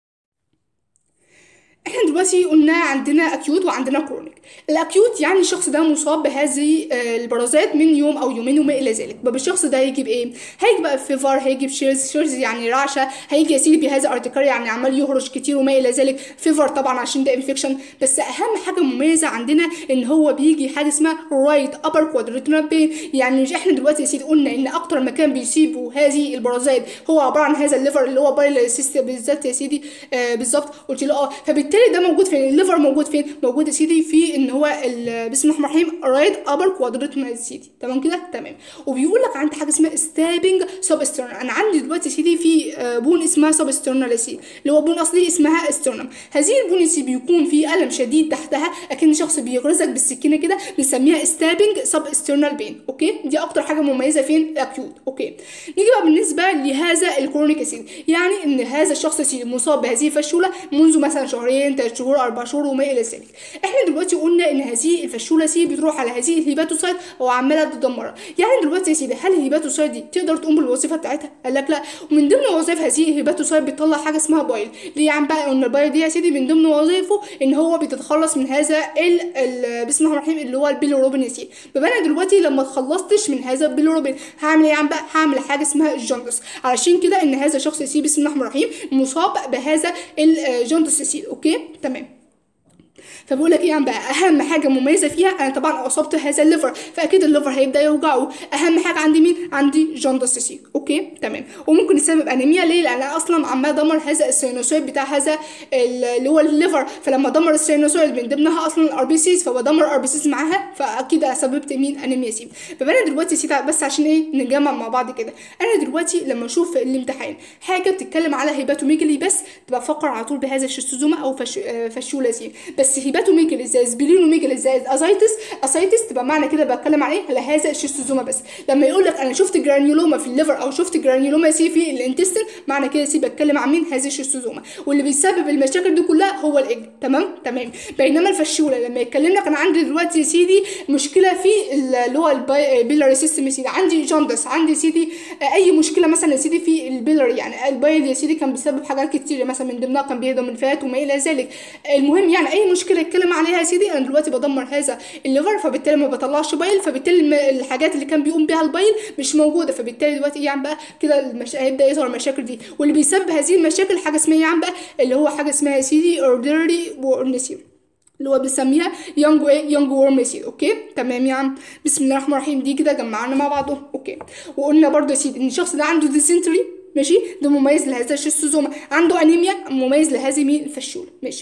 احنا دلوقتي قلنا عندنا اكيوت وعندنا كرونيك الاكيوت يعني الشخص ده مصاب بهذه البرازات من يوم او يومين وما الى ذلك طب الشخص ده هيجي بايه هيجي بقى بفيفر هيجي بشيرز شيرز يعني رعشه هيجي يا سيدي بهذا ارتكاري يعني عمال يهرش كتير وما الى ذلك فيفر طبعا عشان ده انفكشن بس اهم حاجه مميزه عندنا ان هو بيجي حاجه اسمها رايت ابر كوادريتونال بين يعني مش احنا دلوقتي يا سيدي قلنا ان اكتر مكان بيصيبه هذه البرازات هو عباره عن هذا الليفر اللي هو بايل سيستم بالذات يا سيدي آه بالظبط قلت له اه فبالتالي ده موجود فين الليفر موجود فين موجود يا سيدي في ان هو بسم الله الرحمن الرحيم رايت ابر كوادريتونال سيدي تمام كده تمام وبيقول لك عندي حاجه اسمها ستابنج سب استرنال انا عندي دلوقتي يا سيدي في بون اسمها سب استرنال يا سيدي اللي هو بون اصلي اسمها استرنم هذه البون يا سيدي بيكون في الم شديد تحتها اكن شخص بيغرزك بالسكينه كده بنسميها ستابنج سب استرنال بين اوكي دي اكتر حاجه مميزه فين اكيوت اوكي نيجي بقى بالنسبه لهذا الكرونيك يا سيدي يعني ان هذا الشخص يا سيدي مصاب بهذه الفشوله منذ مثلا شهرين ثلاث شهور اربع شهور وما الى ذلك احنا دلوقتي قلنا ان هذه الفشوله سي بتروح على هذه الهيباتوسايت وعماله تدمرها يعني دلوقتي يا سيدي هل الهيباتوسايت دي تقدر تقوم بالوظيفه بتاعتها قال لك لا ومن ضمن وظائف هذه الهيباتوسايت بتطلع حاجه اسمها بايل ليه عم بقى ان البايل دي يا سيدي من ضمن وظائفه ان هو بيتخلص من هذا ال ال بسم الله الرحمن الرحيم اللي هو البيلوروبين يا سيدي يبقى انا دلوقتي لما اتخلصتش من هذا البيلوروبين هعمل ايه عم بقى هعمل حاجه اسمها الجوندس علشان كده ان هذا الشخص يا سيدي بسم الله الرحمن الرحيم مصاب بهذا الجوندس يا سيدي اوكي تمام فبقول لك ايه عم بقى اهم حاجه مميزه فيها انا طبعا اصبت هذا الليفر فاكيد الليفر هيبدا يوجعه اهم حاجه عندي مين عندي جوندس سي اوكي تمام وممكن يسبب انيميا ليه لان انا اصلا عمال ادمر هذا السينوسويد بتاع هذا اللي هو الليفر فلما ادمر السينوسويد من ضمنها اصلا الار بي سيز فبدمر الار بي سيز معاها فاكيد سببت مين انيميا سي فانا دلوقتي سيتا بس عشان ايه نجمع مع بعض كده انا دلوقتي لما اشوف في الامتحان حاجه بتتكلم على هيباتوميجلي بس تبقى بفكر على طول بهذا الشيستوزوما او فش... فشوله سي بس هيباتوميجلي زي سبلينوميجلي زي اسايتس اسايتس تبقى معنى كده بتكلم على ايه على هذا الشيستوزوما بس لما يقول لك انا شفت جرانيولوما في الليفر او شفت جرانيولوما سي في الانتستين معنى كده سي بتكلم عن مين هذه الشيستوزوما واللي بيسبب المشاكل دي كلها هو الاج تمام تمام بينما الفشوله لما يتكلم لك انا عندي دلوقتي يا سيدي مشكله في اللي هو البيلاري سيستم يا سيدي عندي جوندس عندي يا سيدي اي مشكله مثلا يا سيدي في البيلاري يعني البايل يا سيدي كان بيسبب حاجات كتير مثلا من ضمنها كان بيهضم الفات وما الى ذلك المهم يعني اي مشكله يتكلم عليها يا سيدي انا دلوقتي بدمر هذا الليفر فبالتالي ما بطلعش بايل فبالتالي الحاجات اللي كان بيقوم بيها البايل مش موجوده فبالتالي دلوقتي يعني بقى كده المش... هيبدا يظهر المشاكل دي واللي بيسبب هذه المشاكل حاجه اسمها يعني بقى اللي هو حاجه اسمها يا سيدي اوردينري وورنسيوم اللي هو بنسميها يونج ايه يونج وورم سيد اوكي تمام يا عم بسم الله الرحمن الرحيم دي كده جمعنا مع بعضهم اوكي وقلنا برضو يا سيدي ان الشخص ده عنده ديسنتري ماشي ده مميز لهذا الشيستوزوما عنده انيميا مميز لهذه مين الفشول ماشي نبدا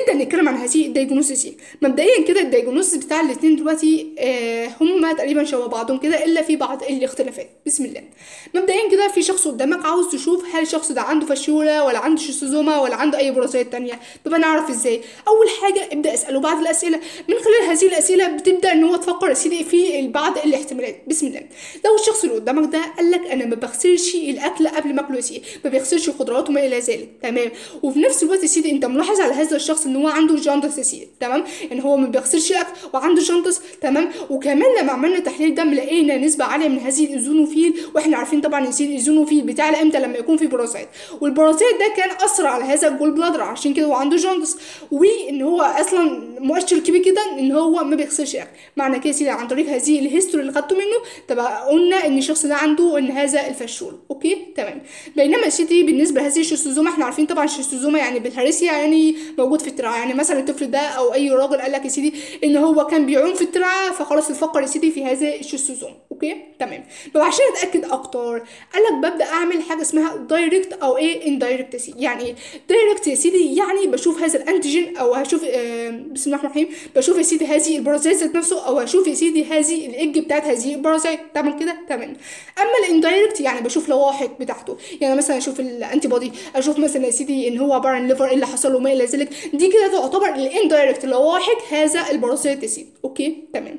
نبدا نتكلم عن هذه الدايجنوستس مبدئيا كده الدايجنوستس بتاع الاثنين دلوقتي آه هم تقريبا شبه بعضهم كده الا في بعض الاختلافات بسم الله مبدئيا كده في شخص قدامك عاوز تشوف هل الشخص ده عنده فشوله ولا عنده شيستوزوما ولا عنده اي برازيات تانية طب انا اعرف ازاي اول حاجه ابدا اساله بعض الاسئله من خلال هذه الاسئله بتبدا ان هو تفكر يا سيدي في بعض الاحتمالات بسم الله لو الشخص اللي قدامك ده قال لك انا ما بغسلش الاكل قبل ما اكله يا سيدي ما بيغسلش خضروات وما الى ذلك تمام وفي نفس الوقت يا سيدي انت ملاحظ على هذا الشخص ان هو عنده جاندس يا سيدي تمام ان هو ما بيغسلش الاكل وعنده جاندس تمام وكمان لما عملنا تحليل دم لقينا نسبه عاليه من هذه الايزونوفيل واحنا عارفين طبعا يا سيدي الايزونوفيل بتاعنا امتى لما يكون في بارازيت والبارازيت ده كان اثر على هذا الجول بلادر عشان كده هو عنده جاندس وان هو اصلا مؤشر كبير جدا ان هو ما بيغسلش الاكل معنى كده يا سيدي عن طريق هذه الهيستوري اللي خدته منه تبقى قلنا ان الشخص ده عنده ان هذا الفشول اوكي تمام بينما يا سيدي بالنسبه لهذه الشيستوزوما احنا عارفين طبعا الشيستوزوما يعني بالهرسيا يعني موجود في الترعه يعني مثلا الطفل ده او اي راجل قال لك يا سيدي ان هو كان بيعوم في الترعه فخلاص يفكر يا سيدي في هذا الشيستوزوما اوكي تمام طب عشان اتاكد اكتر قال لك ببدا اعمل حاجه اسمها دايركت او ايه اندايركت يا سيدي يعني ايه دايركت يا سيدي يعني بشوف هذا الانتيجين او هشوف آه بسم الله الرحمن الرحيم بشوف يا سيدي هذه البرازيت ذات نفسه او هشوف يا سيدي هذه الايج بتاعت هذه البرازيت تمام كده تمام اما الاندايركت يعني بشوف لواحق بتاعته يعني مثلا اشوف الانتي بودي اشوف مثلا يا سيدي ان هو عباره عن ليفر ايه اللي حصل له ما الى ذلك دي كده تعتبر الاندايركت لواحق هذا البرازيت يا سيدي اوكي تمام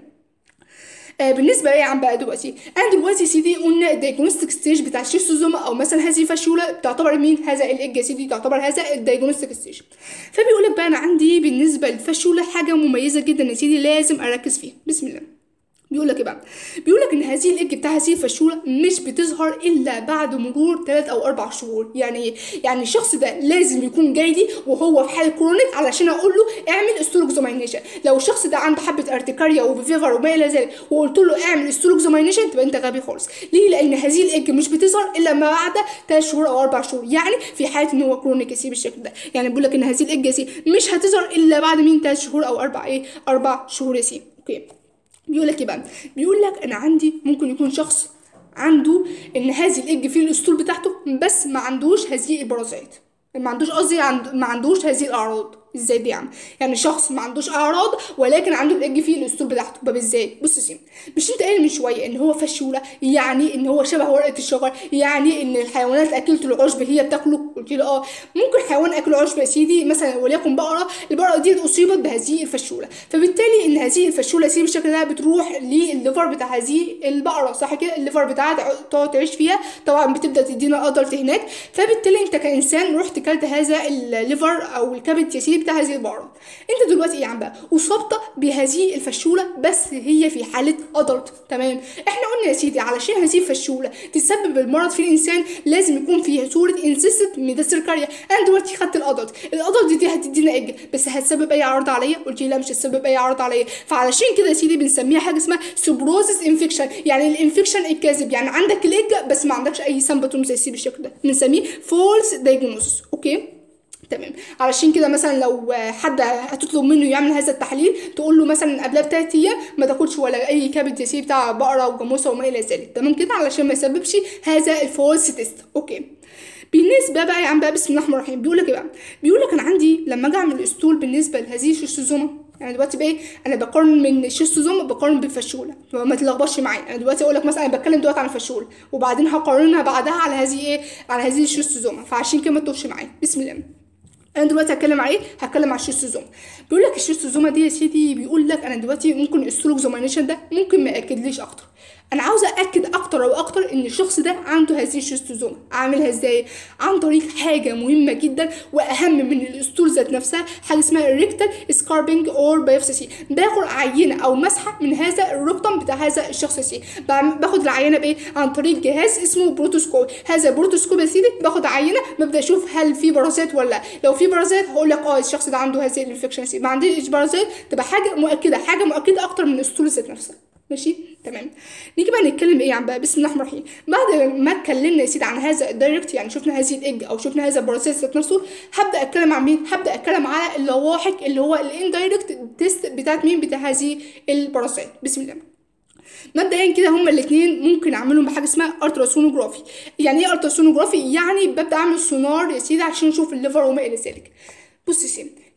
آه بالنسبه لي عم بقى دلوقتي انا دلوقتي يا سيدي قلنا الدايجنوستيك ستيج بتاع الشيستوزوما او مثلا هذه فشوله بتعتبر مين هذا الايج يا سيدي تعتبر هذا الدايجنوستيك ستيج فبيقول لك بقى انا عندي بالنسبه للفشوله حاجه مميزه جدا يا سيدي لازم اركز فيها بسم الله بيقول لك ايه بقى بيقول لك ان هذه الايج بتاع هذه الفشوله مش بتظهر الا بعد مرور 3 او 4 شهور يعني ايه يعني الشخص ده لازم يكون جاي لي وهو في حاله كرونيك علشان اقول له اعمل استروكزوماينيشن لو الشخص ده عنده حبه ارتكاريا وفيفر وما الى ذلك وقلت له اعمل استروكزوماينيشن تبقى انت غبي خالص ليه لان هذه الايج مش بتظهر الا ما بعد 3 شهور او 4 شهور يعني في حاله ان هو كرونيك يسيب بالشكل ده يعني بيقول لك ان هذه الايج يا مش هتظهر الا بعد مين 3 شهور او 4 ايه 4 شهور يا اوكي بيقول لك ايه بقى بيقول لك انا عندي ممكن يكون شخص عنده ان هذه الايج في الاسطول بتاعته بس ما عندوش هذه البرازيت ما عندوش قصدي عند... ما عندوش هذه الاعراض ازاي دي يعني يعني شخص ما عندوش اعراض ولكن عنده الايج فيه الاسطول بتاعته طب ازاي بص يا مش انت قايل من شويه ان هو فشوله يعني ان هو شبه ورقه الشجر يعني ان الحيوانات اكلت العشب هي بتاكله قلت له اه ممكن حيوان اكل عشب يا سيدي مثلا وليكن بقره البقره دي اصيبت بهذه الفشوله فبالتالي ان هذه الفشوله سي بالشكل ده بتروح للليفر بتاع هذه البقره صح كده الليفر بتاعها تقعد تعيش فيها طبعا بتبدا تدينا ادلت هناك فبالتالي انت كانسان رحت كلت هذا الليفر او الكبد يا سيدي بتاع هذه البقره انت دلوقتي ايه عم بقى اصبت بهذه الفشوله بس هي في حاله ادلت تمام احنا قلنا يا سيدي علشان هذه الفشوله تسبب المرض في الانسان لازم يكون في صوره انسيست ميداسيركاريا انا دلوقتي خدت الادلت الادلت دي هتدينا اج بس هتسبب اي عرض عليا قلت لي لا مش هتسبب اي عرض عليا فعلشان كده يا سيدي بنسميها حاجه اسمها سوبروزيس انفكشن يعني الانفكشن الكاذب يعني عندك الاج بس ما عندكش اي سمبتومز زي بالشكل ده بنسميه فولس دايجنوستس اوكي تمام علشان كده مثلا لو حد هتطلب منه يعمل هذا التحليل تقول له مثلا قبلها بثلاث ايام ما تاكلش ولا اي كبد يا سيدي بتاع بقره وجاموسه وما الى ذلك تمام كده علشان ما يسببش هذا الفولس تيست اوكي بالنسبه بقى يا عم بقى بسم الله الرحمن الرحيم بيقول لك ايه بقى بيقول لك انا عندي لما اجي اعمل اسطول بالنسبه لهذه الشيستوزوما يعني دلوقتي بقى انا بقارن من الشيستوزوما بقارن بالفشوله ما تلخبطش معايا انا دلوقتي اقول لك مثلا انا بتكلم دلوقتي عن الفشوله وبعدين هقارنها بعدها على هذه ايه على هذه الشيستوزوما فعشان كده ما تتوهش معايا بسم الله انا دلوقتي هتكلم على ايه هتكلم على الشيستوزوما بيقول لك الشيستوزوما دي يا سيدي بيقول لك انا دلوقتي ممكن السلوكزومينيشن ده ممكن ما ياكدليش اكتر انا عاوزه اكد اكتر واكتر ان الشخص ده عنده هذه الشيستوزوما اعملها ازاي عن طريق حاجه مهمه جدا واهم من الاسطول ذات نفسها حاجه اسمها ريكتال سكاربنج اور بايوبسي باخد عينه او مسحه من هذا الرقم بتاع هذا الشخص سي باخد العينه بايه عن طريق جهاز اسمه بروتوسكوب هذا بروتوسكوب يا سيدي باخد عينه ببدا اشوف هل في برازات ولا لا لو في برازات هقول لك اه الشخص ده عنده هذه الانفكشن ما عنديش برازات تبقى حاجه مؤكده حاجه مؤكده اكتر من الاسطول ذات نفسها ماشي تمام نيجي بقى نتكلم ايه عن بقى بسم الله الرحمن الرحيم بعد ما اتكلمنا يا سيدي عن هذا الدايركت يعني شفنا هذه الايج او شفنا هذا البروسيس ذات نفسه هبدا اتكلم عن مين هبدا اتكلم على اللواحق اللي هو الاندايركت تيست بتاعت مين بتاع هذه البروسيس بسم الله مبدئيا كده هما الاثنين ممكن اعملهم بحاجه اسمها التراسونوجرافي يعني ايه التراسونوجرافي يعني ببدا اعمل سونار يا سيدي عشان اشوف الليفر وما الى ذلك بص يا سيدي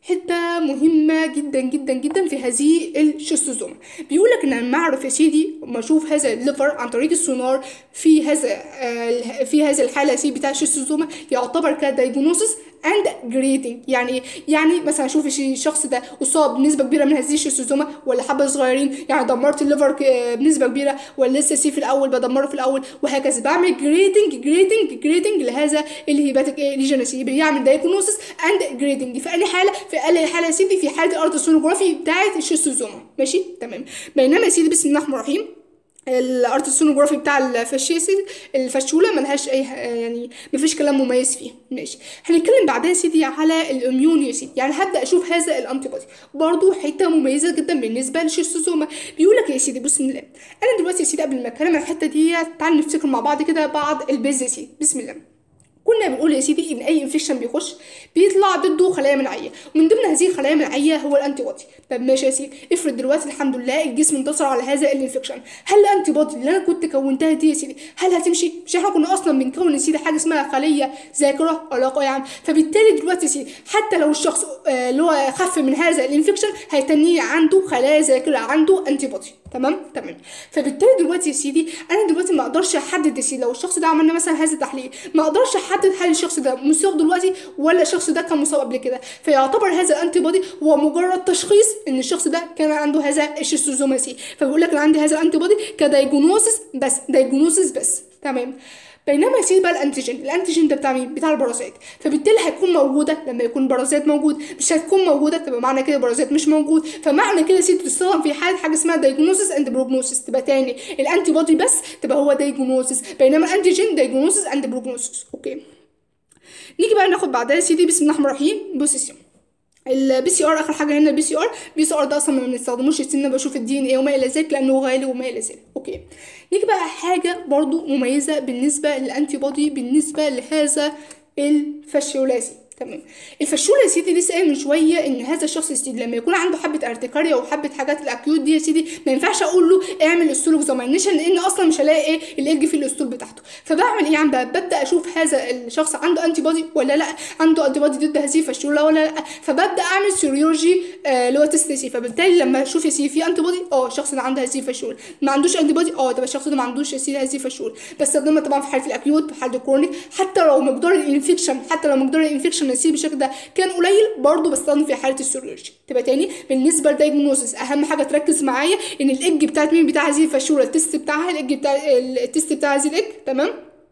حته مهمه جدا جدا جدا في هذه الشيستوزوما بيقول لك ان لما اعرف يا سيدي لما اشوف هذا الليفر عن طريق السونار في هذا آه، في هذه الحاله يا سيدي بتاع الشيستوزوما يعتبر كدايجنوسيس اند جريدنج يعني يعني مثلا اشوف الش- الشخص ده اصاب بنسبه كبيره من هذه الشيستوزوما ولا حبه صغيرين يعني دمرت الليفر ك- بنسبه كبيره ولا لسه سي في الاول بدمره في الاول وهكذا بعمل جريدنج جريدنج جريدنج لهذا الهيباتيك ليجنسي بيعمل دايجنوسيس اند جريدنج في اي حاله في اي حاله يا سيدي في حاله الارتسونوجرافي بتاعه الشيستوزوما ماشي تمام بينما يا سيدي بسم الله الرحمن الرحيم الارتسونوجرافي بتاع الفاشيسي الفشوله ملهاش اي يعني مفيش كلام مميز فيه ماشي هنتكلم بعدها يا سيدي على الاميون يا سيدي يعني هبدا اشوف هذا الانتي بودي برضه حته مميزه جدا بالنسبه للشيستوزوما بيقول لك يا سيدي بسم الله انا دلوقتي يا سيدي قبل ما اتكلم عن الحته دي تعال نفتكر مع بعض كده بعض البيز يا سيدي بسم الله كنا بنقول يا سيدي ان اي انفكشن بيخش بيطلع ضده خلايا مناعيه ومن ضمن هذه الخلايا المناعيه هو الانتي بودي طب ماشي يا سيدي افرض دلوقتي الحمد لله الجسم انتصر على هذا الانفكشن هل الانتي بودي اللي انا كنت كونتها دي يا سيدي هل هتمشي مش احنا كنا اصلا بنكون يا سيدي حاجه اسمها خليه ذاكره علاقه يعني فبالتالي دلوقتي يا سيدي حتى لو الشخص آه، اللي هو خف من هذا الانفكشن هيتنيه عنده خلايا ذاكره عنده انتي بودي تمام تمام فبالتالي دلوقتي يا سيدي انا دلوقتي ما اقدرش احدد يا سيدي لو الشخص ده عملنا مثلا هذا التحليل ما اقدرش احدد هل الشخص ده مصاب دلوقتي ولا الشخص ده كان مصاب قبل كده فيعتبر هذا الانتي بودي هو مجرد تشخيص ان الشخص ده كان عنده هذا الشيستوزوما سي فبيقول لك انا عندي هذا الانتي بودي كدايجنوسيس بس دايجنوسيس بس تمام بينما يا سيدي بقى الانتيجين الانتيجين ده بتاع مين بتاع البرازيت فبالتالي هتكون موجوده لما يكون البرازيت موجود مش هتكون موجوده تبقى معنى كده البرازيت مش موجود فمعنى كده يا سيدي تستخدم في حاله حاجه اسمها دايجنوسيس اند بروجنوسيس تبقى تاني الانتي بودي بس تبقى هو دايجنوسيس بينما الانتيجين دايجنوسيس اند بروجنوسيس اوكي نيجي بقى ناخد بعدها يا سيدي بسم الله الرحمن الرحيم بص يا سيدي البي سي ار اخر حاجه هنا البي سي ار البي سي ار ده اصلا ما بنستخدموش السن بشوف الدي ان ايه وما الى ذلك لانه غالي وما الى ذلك اوكي نيجي بقى حاجه برضو مميزه بالنسبه للانتي بودي بالنسبه لهذا الفاشيولازي تمام الفشوله يا سيدي لسه قايل من شويه ان هذا الشخص يا سيدي لما يكون عنده حبه ارتكاريا وحبه حاجات الاكيوت دي يا سيدي ما ينفعش اقول له اعمل اسطول اكزامينيشن لان اصلا مش هلاقي ايه الايج في الاسطول بتاعته فبعمل ايه يعني بقى ببدا اشوف هذا الشخص عنده انتي بودي ولا لا عنده انتي بودي ضد هذه الفشوله ولا لا فببدا اعمل سيريولوجي آه اللي هو تيست سي فبالتالي لما اشوف يا سيدي في انتي بودي اه الشخص ده عنده هذه الفشوله ما عندوش انتي بودي اه تبقى الشخص ده ما عندوش يا سيدي هذه الفشوله بستخدمها طبعا في حاله الاكيوت في حاله الكرونيك حتى لو مقدار الانفكشن حتى لو مقدار الانفكشن يا سيدي بالشكل ده كان قليل برضه بستخدم في حاله السيرولوجي تبقى تاني بالنسبه للدايجنوزس اهم حاجه تركز معايا ان الايج بتاعت مين بتاع هذه الفشوله التست بتاعها الايج بتاع التست بتاع هذه الايج تمام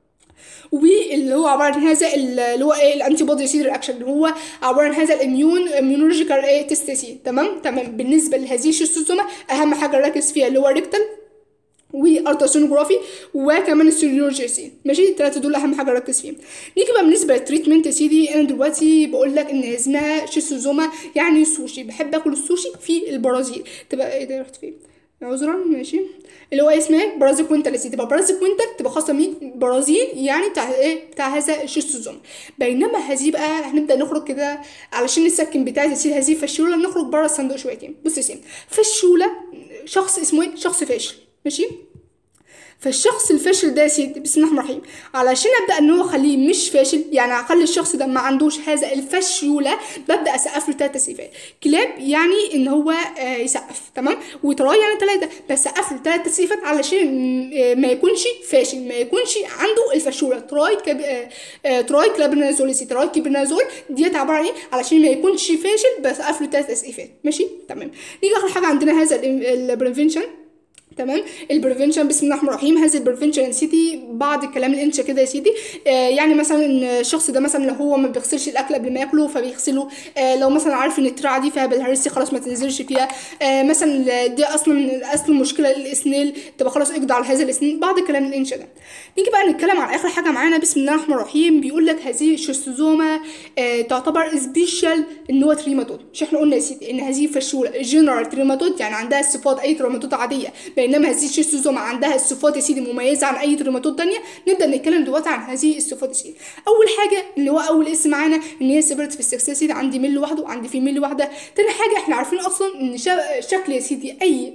واللي هو عباره عن هذا اللي هو ايه الانتي بودي سي رياكشن اللي هو عباره عن هذا الاميون اميونولوجيكال ايه تيست سي تمام تمام بالنسبه لهذه الشيستوزوما اهم حاجه نركز فيها اللي هو ريكتال والتراسونوجرافي وكمان السيرولوجي ماشي الثلاثه دول اهم حاجه ركز فيهم نيجي بقى بالنسبه للتريتمنت يا سيدي انا دلوقتي بقول لك ان اسمها شيستوزوما يعني سوشي بحب اكل السوشي في البرازيل تبقى ايه ده رحت فين عذرا ماشي اللي هو اسمه برازيل كوينتال تبقى برازيل كوينتال تبقى خاصه مين برازيل يعني بتاع ايه بتاع هذا الشيستوزوم بينما هذه بقى هنبدا نخرج كده علشان نسكن بتاع تسير هذه الفشوله نخرج بره الصندوق شويتين بص يا سيدي فشوله شخص اسمه ايه شخص فاشل ماشي فالشخص الفاشل ده يا سيدي بسم الله الرحمن الرحيم علشان ابدا ان هو اخليه مش فاشل يعني اخلي الشخص ده ما عندوش هذا الفشوله ببدا اسقف له ثلاث تسقيفات كلاب يعني ان هو آه يسقف تمام وتراي يعني ثلاثه بسقف له ثلاث تسقيفات علشان آه ما يكونش فاشل ما يكونش عنده الفشوله تراي كب... آه آه تراي كلابرنازول سي تراي كبرنازول ديت عباره عن ايه علشان ما يكونش فاشل بسقف له ثلاث تسقيفات ماشي تمام نيجي اخر حاجه عندنا هذا البريفنشن تمام البريفنشن بسم الله الرحمن الرحيم هذا البريفنشن يا سيدي بعض الكلام الانشا كده يا سيدي آه يعني مثلا الشخص ده مثلا لو هو ما بيغسلش الاكل قبل ما ياكله فبيغسله آه لو مثلا عارف ان الترعه دي فيها بالهرسي خلاص ما تنزلش فيها آه مثلا دي اصلا اصل المشكله الاسنيل تبقى خلاص اقضي على هذا الاسنيل بعض الكلام الانشا ده نيجي بقى نتكلم عن اخر حاجه معانا بسم الله الرحمن الرحيم بيقول لك هذه الشيستوزوما آه تعتبر سبيشال ان هو تريماتود مش احنا قلنا يا سيدي ان هذه فشوله جنرال تريماتود يعني عندها صفات اي تريماتود عاديه بينما هذه الشيستوزوما عندها الصفات يا سيدي مميزه عن اي تريماتود تانية نبدا نتكلم دلوقتي عن هذه الصفات يا سيدي اول حاجه اللي هو اول اسم معانا ان هي سيبرت في السكس يا سيدي عندي ميل واحده وعندي في ميل واحده تاني حاجه احنا عارفين اصلا ان شكل يا سيدي اي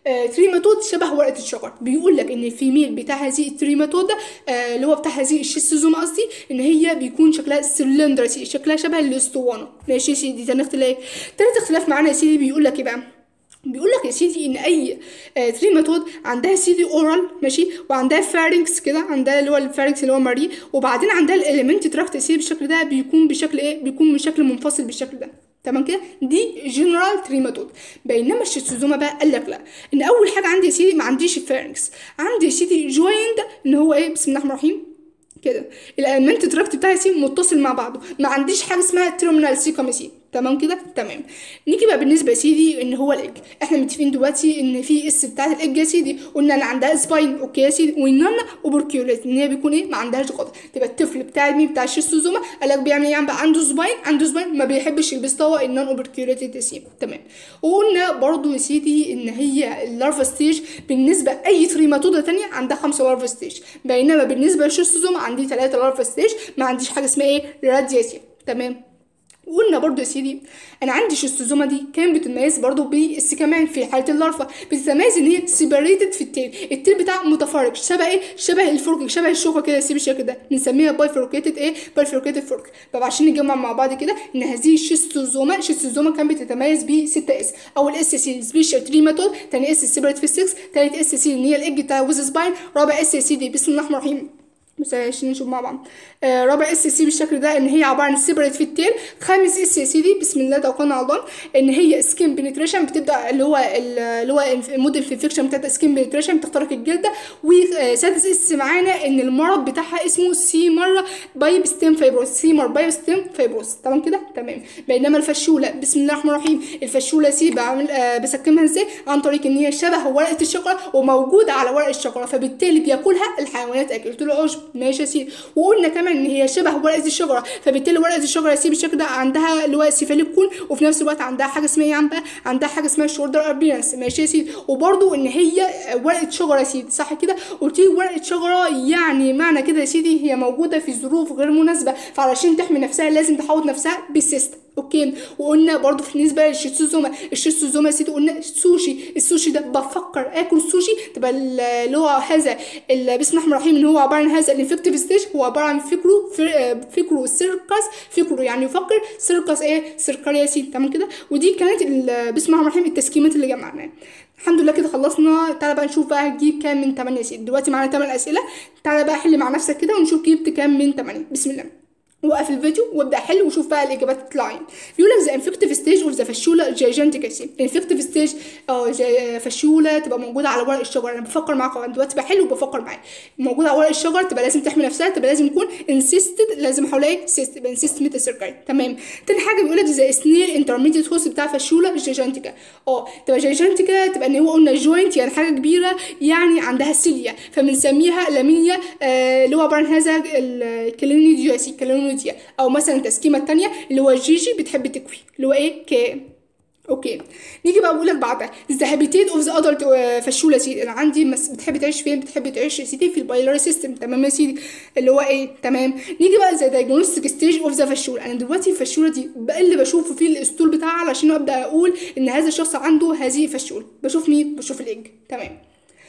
آه تريماتود شبه ورقه الشجر بيقول لك ان الفيميل بتاع هذه التريماتود ده آه اللي هو بتاع هذه الشيستوزوما قصدي ان هي بيكون شكلها سلندر يا سيدي شكلها شبه الاسطوانه ماشي يا سيدي تاني اختلاف تالت اختلاف معانا يا سيدي بيقول لك ايه بقى بيقول لك يا سيدي ان اي آه تريماتود عندها سيدي اورال ماشي وعندها فارنكس كده عندها اللي هو الفارنكس اللي هو مريء وبعدين عندها الاليمنت تراكت يا سيدي بالشكل ده بيكون بشكل ايه بيكون بشكل منفصل بالشكل ده تمام كده دي جنرال تريماتود بينما الشيستوزوما بقى قال لك لا ان اول حاجه عندي يا سيدي ما عنديش الفارنكس عندي يا سيدي جويند ان هو ايه بسم الله الرحمن الرحيم كده الالمنت تراكت بتاعي سي متصل مع بعضه ما عنديش حاجه اسمها تيرمينال سيكوميسي تمام كده تمام نيجي بقى بالنسبه يا سيدي ان هو الاج احنا متفقين دلوقتي ان في اس بتاعت الاج يا سيدي قلنا ان عندها سباين اوكي يا سيدي وان انا اوبركيوليت ان هي بيكون ايه ما عندهاش غطا تبقى الطفل بتاع مين بتاع الشيستوزوما قال لك بيعمل ايه يعني بقى عنده سباين عنده سباين ما بيحبش يلبس طاقه النون اوبركيوليتد يا سيدي تمام وقلنا برضو يا سيدي ان هي اللارفا ستيج بالنسبه اي تريماتودا تانية عندها خمسه لارفا ستيج بينما بالنسبه للشيستوزوما عندي ثلاثه لارفا ستيج ما عنديش حاجه اسمها ايه رادياسيا تمام وقلنا برضو يا سيدي انا عندي شيستوزوما دي كانت بتتميز برضو بس كمان في حاله اللارفا بتتميز ان هي سيبريتد في التيل التيل بتاعها متفرق شبه ايه شبه الفرك شبه الشوكه كده سيب الشكل ده بنسميها بايفوركيتد ايه بايفوركيتد فرك طب عشان نجمع مع بعض كده ان هذه الشيستوزوما الشيستوزوما كانت بتتميز ب 6 اس اول اس سي سبيشال تريماتود ثاني اس سيبريت في 6 ثالث اس سي ان هي الايج بتاع ويز سباين رابع اس سي دي بسم الله الرحمن الرحيم بس عشان نشوف مع بعض آه رابع اس سي بالشكل ده ان هي عباره عن سيبريت في التيل خامس اس سي دي بسم الله توكلنا على الله ان هي سكين بنتريشن بتبدا اللي هو اللي هو الموديل في الفيكشن بتاعت سكين بنتريشن بتخترق الجلده وسادس اس معانا ان المرض بتاعها اسمه سيمر بايب ستيم فايبروس سيمر بايب ستيم فايبروس تمام كده تمام بينما الفشوله بسم الله الرحمن الرحيم الفشوله سي بعمل آه بسكمها ازاي عن طريق ان هي شبه ورقه الشجره وموجوده على ورق الشجره فبالتالي بياكلها الحيوانات اكل قلت له عشب ماشي يا سيدي وقلنا كمان ان هي شبه ورقه الشجره فبالتالي ورقه الشجره يا سيدي بالشكل ده عندها اللي هو السيفاليك كون وفي نفس الوقت عندها حاجه اسمها ايه بقى عندها حاجه اسمها شولدر ابيرنس ماشي يا سيدي وبرده ان هي ورقه شجره يا سيدي صح كده قلت لي ورقه شجره يعني معنى كده يا سيدي هي موجوده في ظروف غير مناسبه فعلشان تحمي نفسها لازم تحوط نفسها بالسيستم اوكي وقلنا برضو بالنسبه للشيتسوزوما الشيتسوزوما يا سيدي قلنا السوشي السوشي ده بفكر اكل السوشي تبقى اللي هو هذا بسم الله الرحمن الرحيم ان هو عباره عن هذا الانفكتيف ستيج هو عباره عن فكره فكره سيركس فكره يعني يفكر سيركس ايه سيركر يا سيدي تمام كده ودي كانت بسم الله الرحمن الرحيم التسكيمات اللي جمعناها الحمد لله كده خلصنا تعالى بقى نشوف بقى هتجيب كام من 8 اسئله دلوقتي معانا 8 اسئله تعالى بقى حل مع نفسك كده ونشوف جبت كام من 8 بسم الله وقف الفيديو وابدا حل وشوف بقى الاجابات تطلع ايه بيقول لك ذا انفكتيف ستيج اوف ذا فشوله جايجانتيكاسي الانفكتيف ستيج اه فشوله تبقى موجوده على ورق الشجر انا بفكر معاك انا دلوقتي بحل وبفكر معاك موجوده على ورق الشجر تبقى لازم تحمي نفسها تبقى لازم يكون انسيستد لازم حواليها ايه سيست يبقى انسيست ميتا سيركاي تمام تاني حاجه بيقول لك ذا سنيل انترميديت هوست بتاع فشوله جايجانتيكا اه تبقى جايجانتيكا تبقى ان هو قلنا جوينت يعني حاجه كبيره يعني عندها سيليا فبنسميها لامينيا آه اللي هو عباره عن هذا الكلينيديا كلينيديا او مثلا التسكيمه الثانيه اللي هو جيجي بتحب تكوي اللي هو ايه ك اوكي نيجي بقى بقول لك بعدها ذا هابيتيت اوف ذا ادلت فشوله سيدي انا عندي مس بتحب تعيش فين بتحب تعيش يا سيدي في البايلاري سيستم تمام يا سيدي اللي هو ايه تمام نيجي بقى ذا دايجنوستيك ستيج اوف ذا فشوله انا دلوقتي الفشوله دي بقى اللي بشوفه في الاسطول بتاعها علشان ابدا اقول ان هذا الشخص عنده هذه فشوله بشوف مين بشوف الايج تمام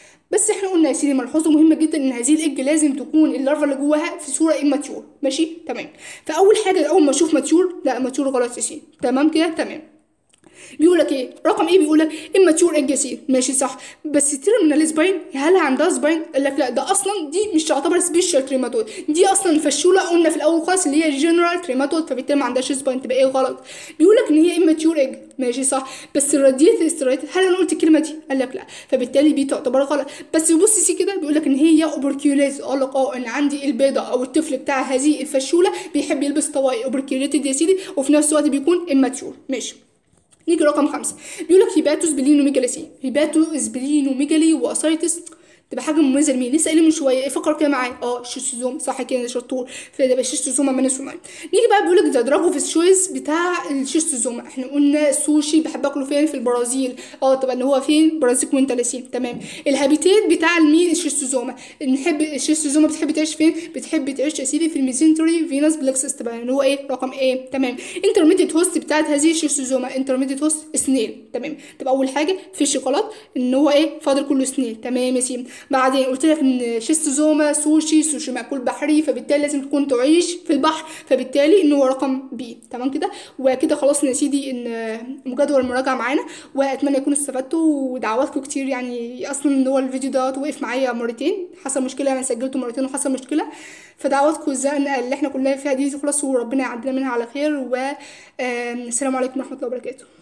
بس احنا قلنا يا سيدي ملحوظه مهمه جدا ان هذه الايج لازم تكون اللارفا اللي جواها في صوره اماتيور ماشي تمام فاول حاجه اول ما اشوف ماتيور لا ماتيور غلط يا سيدي تمام كده تمام بيقول لك ايه رقم ايه بيقول لك اماتيور ايج يا سيدي ماشي صح بس تيرمينال سباين هل عندها سباين قال لك لا ده اصلا دي مش تعتبر سبيشال تريماتود دي اصلا الفشوله قلنا في الاول خالص اللي هي جنرال تريماتود فبالتالي ما عندهاش سباين تبقى ايه غلط بيقول لك ان هي اماتيور ايج ماشي صح بس الراديت استرايت هل انا قلت الكلمه دي قال لك لا فبالتالي دي تعتبر غلط بس بص سي كده بيقول لك ان هي اوبركيوليز قال لك اه ان عندي البيضه او الطفل بتاع هذه الفشوله بيحب يلبس طواقي اوبركيوليتد يا سيدي وفي نفس الوقت بيكون اماتيور ماشي نيجي رقم خمسة بيقول لك هيباتوس بلينوميجالي سي هيباتوس بلينوميجالي واسايتس تبقى حاجه مميزه لمين لسه قايلين من شويه فكر كده معايا اه شيستوزوما صح كده شطور فده يبقى شيستوزوما مانيسوماي نيجي بقى بيقول لك ذا دراج اوف تشويس بتاع الشيستوزوما احنا قلنا السوشي بحب اكله فين في البرازيل اه طبعا اللي هو فين برازيل كوينتاليسين تمام الهابيتات بتاع المين الشيستوزوما نحب الشيستوزوما بتحب تعيش فين بتحب تعيش يا سيدي في الميزنتري فينوس بلكسس طبعا اللي هو ايه رقم ايه تمام انترميديت هوست بتاعت هذه الشيستوزوما انترميديت هوست سنيل تمام تبقى اول حاجه في الشوكولاته ان هو ايه فاضل كله سنيل تمام يا سيدي بعدين قلت لك ان شيستوزوما سوشي سوشي مأكول بحري فبالتالي لازم تكون تعيش في البحر فبالتالي ان هو رقم بي تمام كده وكده خلاص يا سيدي ان جدول المراجعه معانا واتمنى يكونوا استفدتوا ودعواتكم كتير يعني اصلا ان هو الفيديو دوت وقف معايا مرتين حصل مشكله انا سجلته مرتين وحصل مشكله فدعواتكم ازاي اللي احنا كلنا فيها دي تخلص وربنا يعدينا منها على خير والسلام عليكم ورحمه الله وبركاته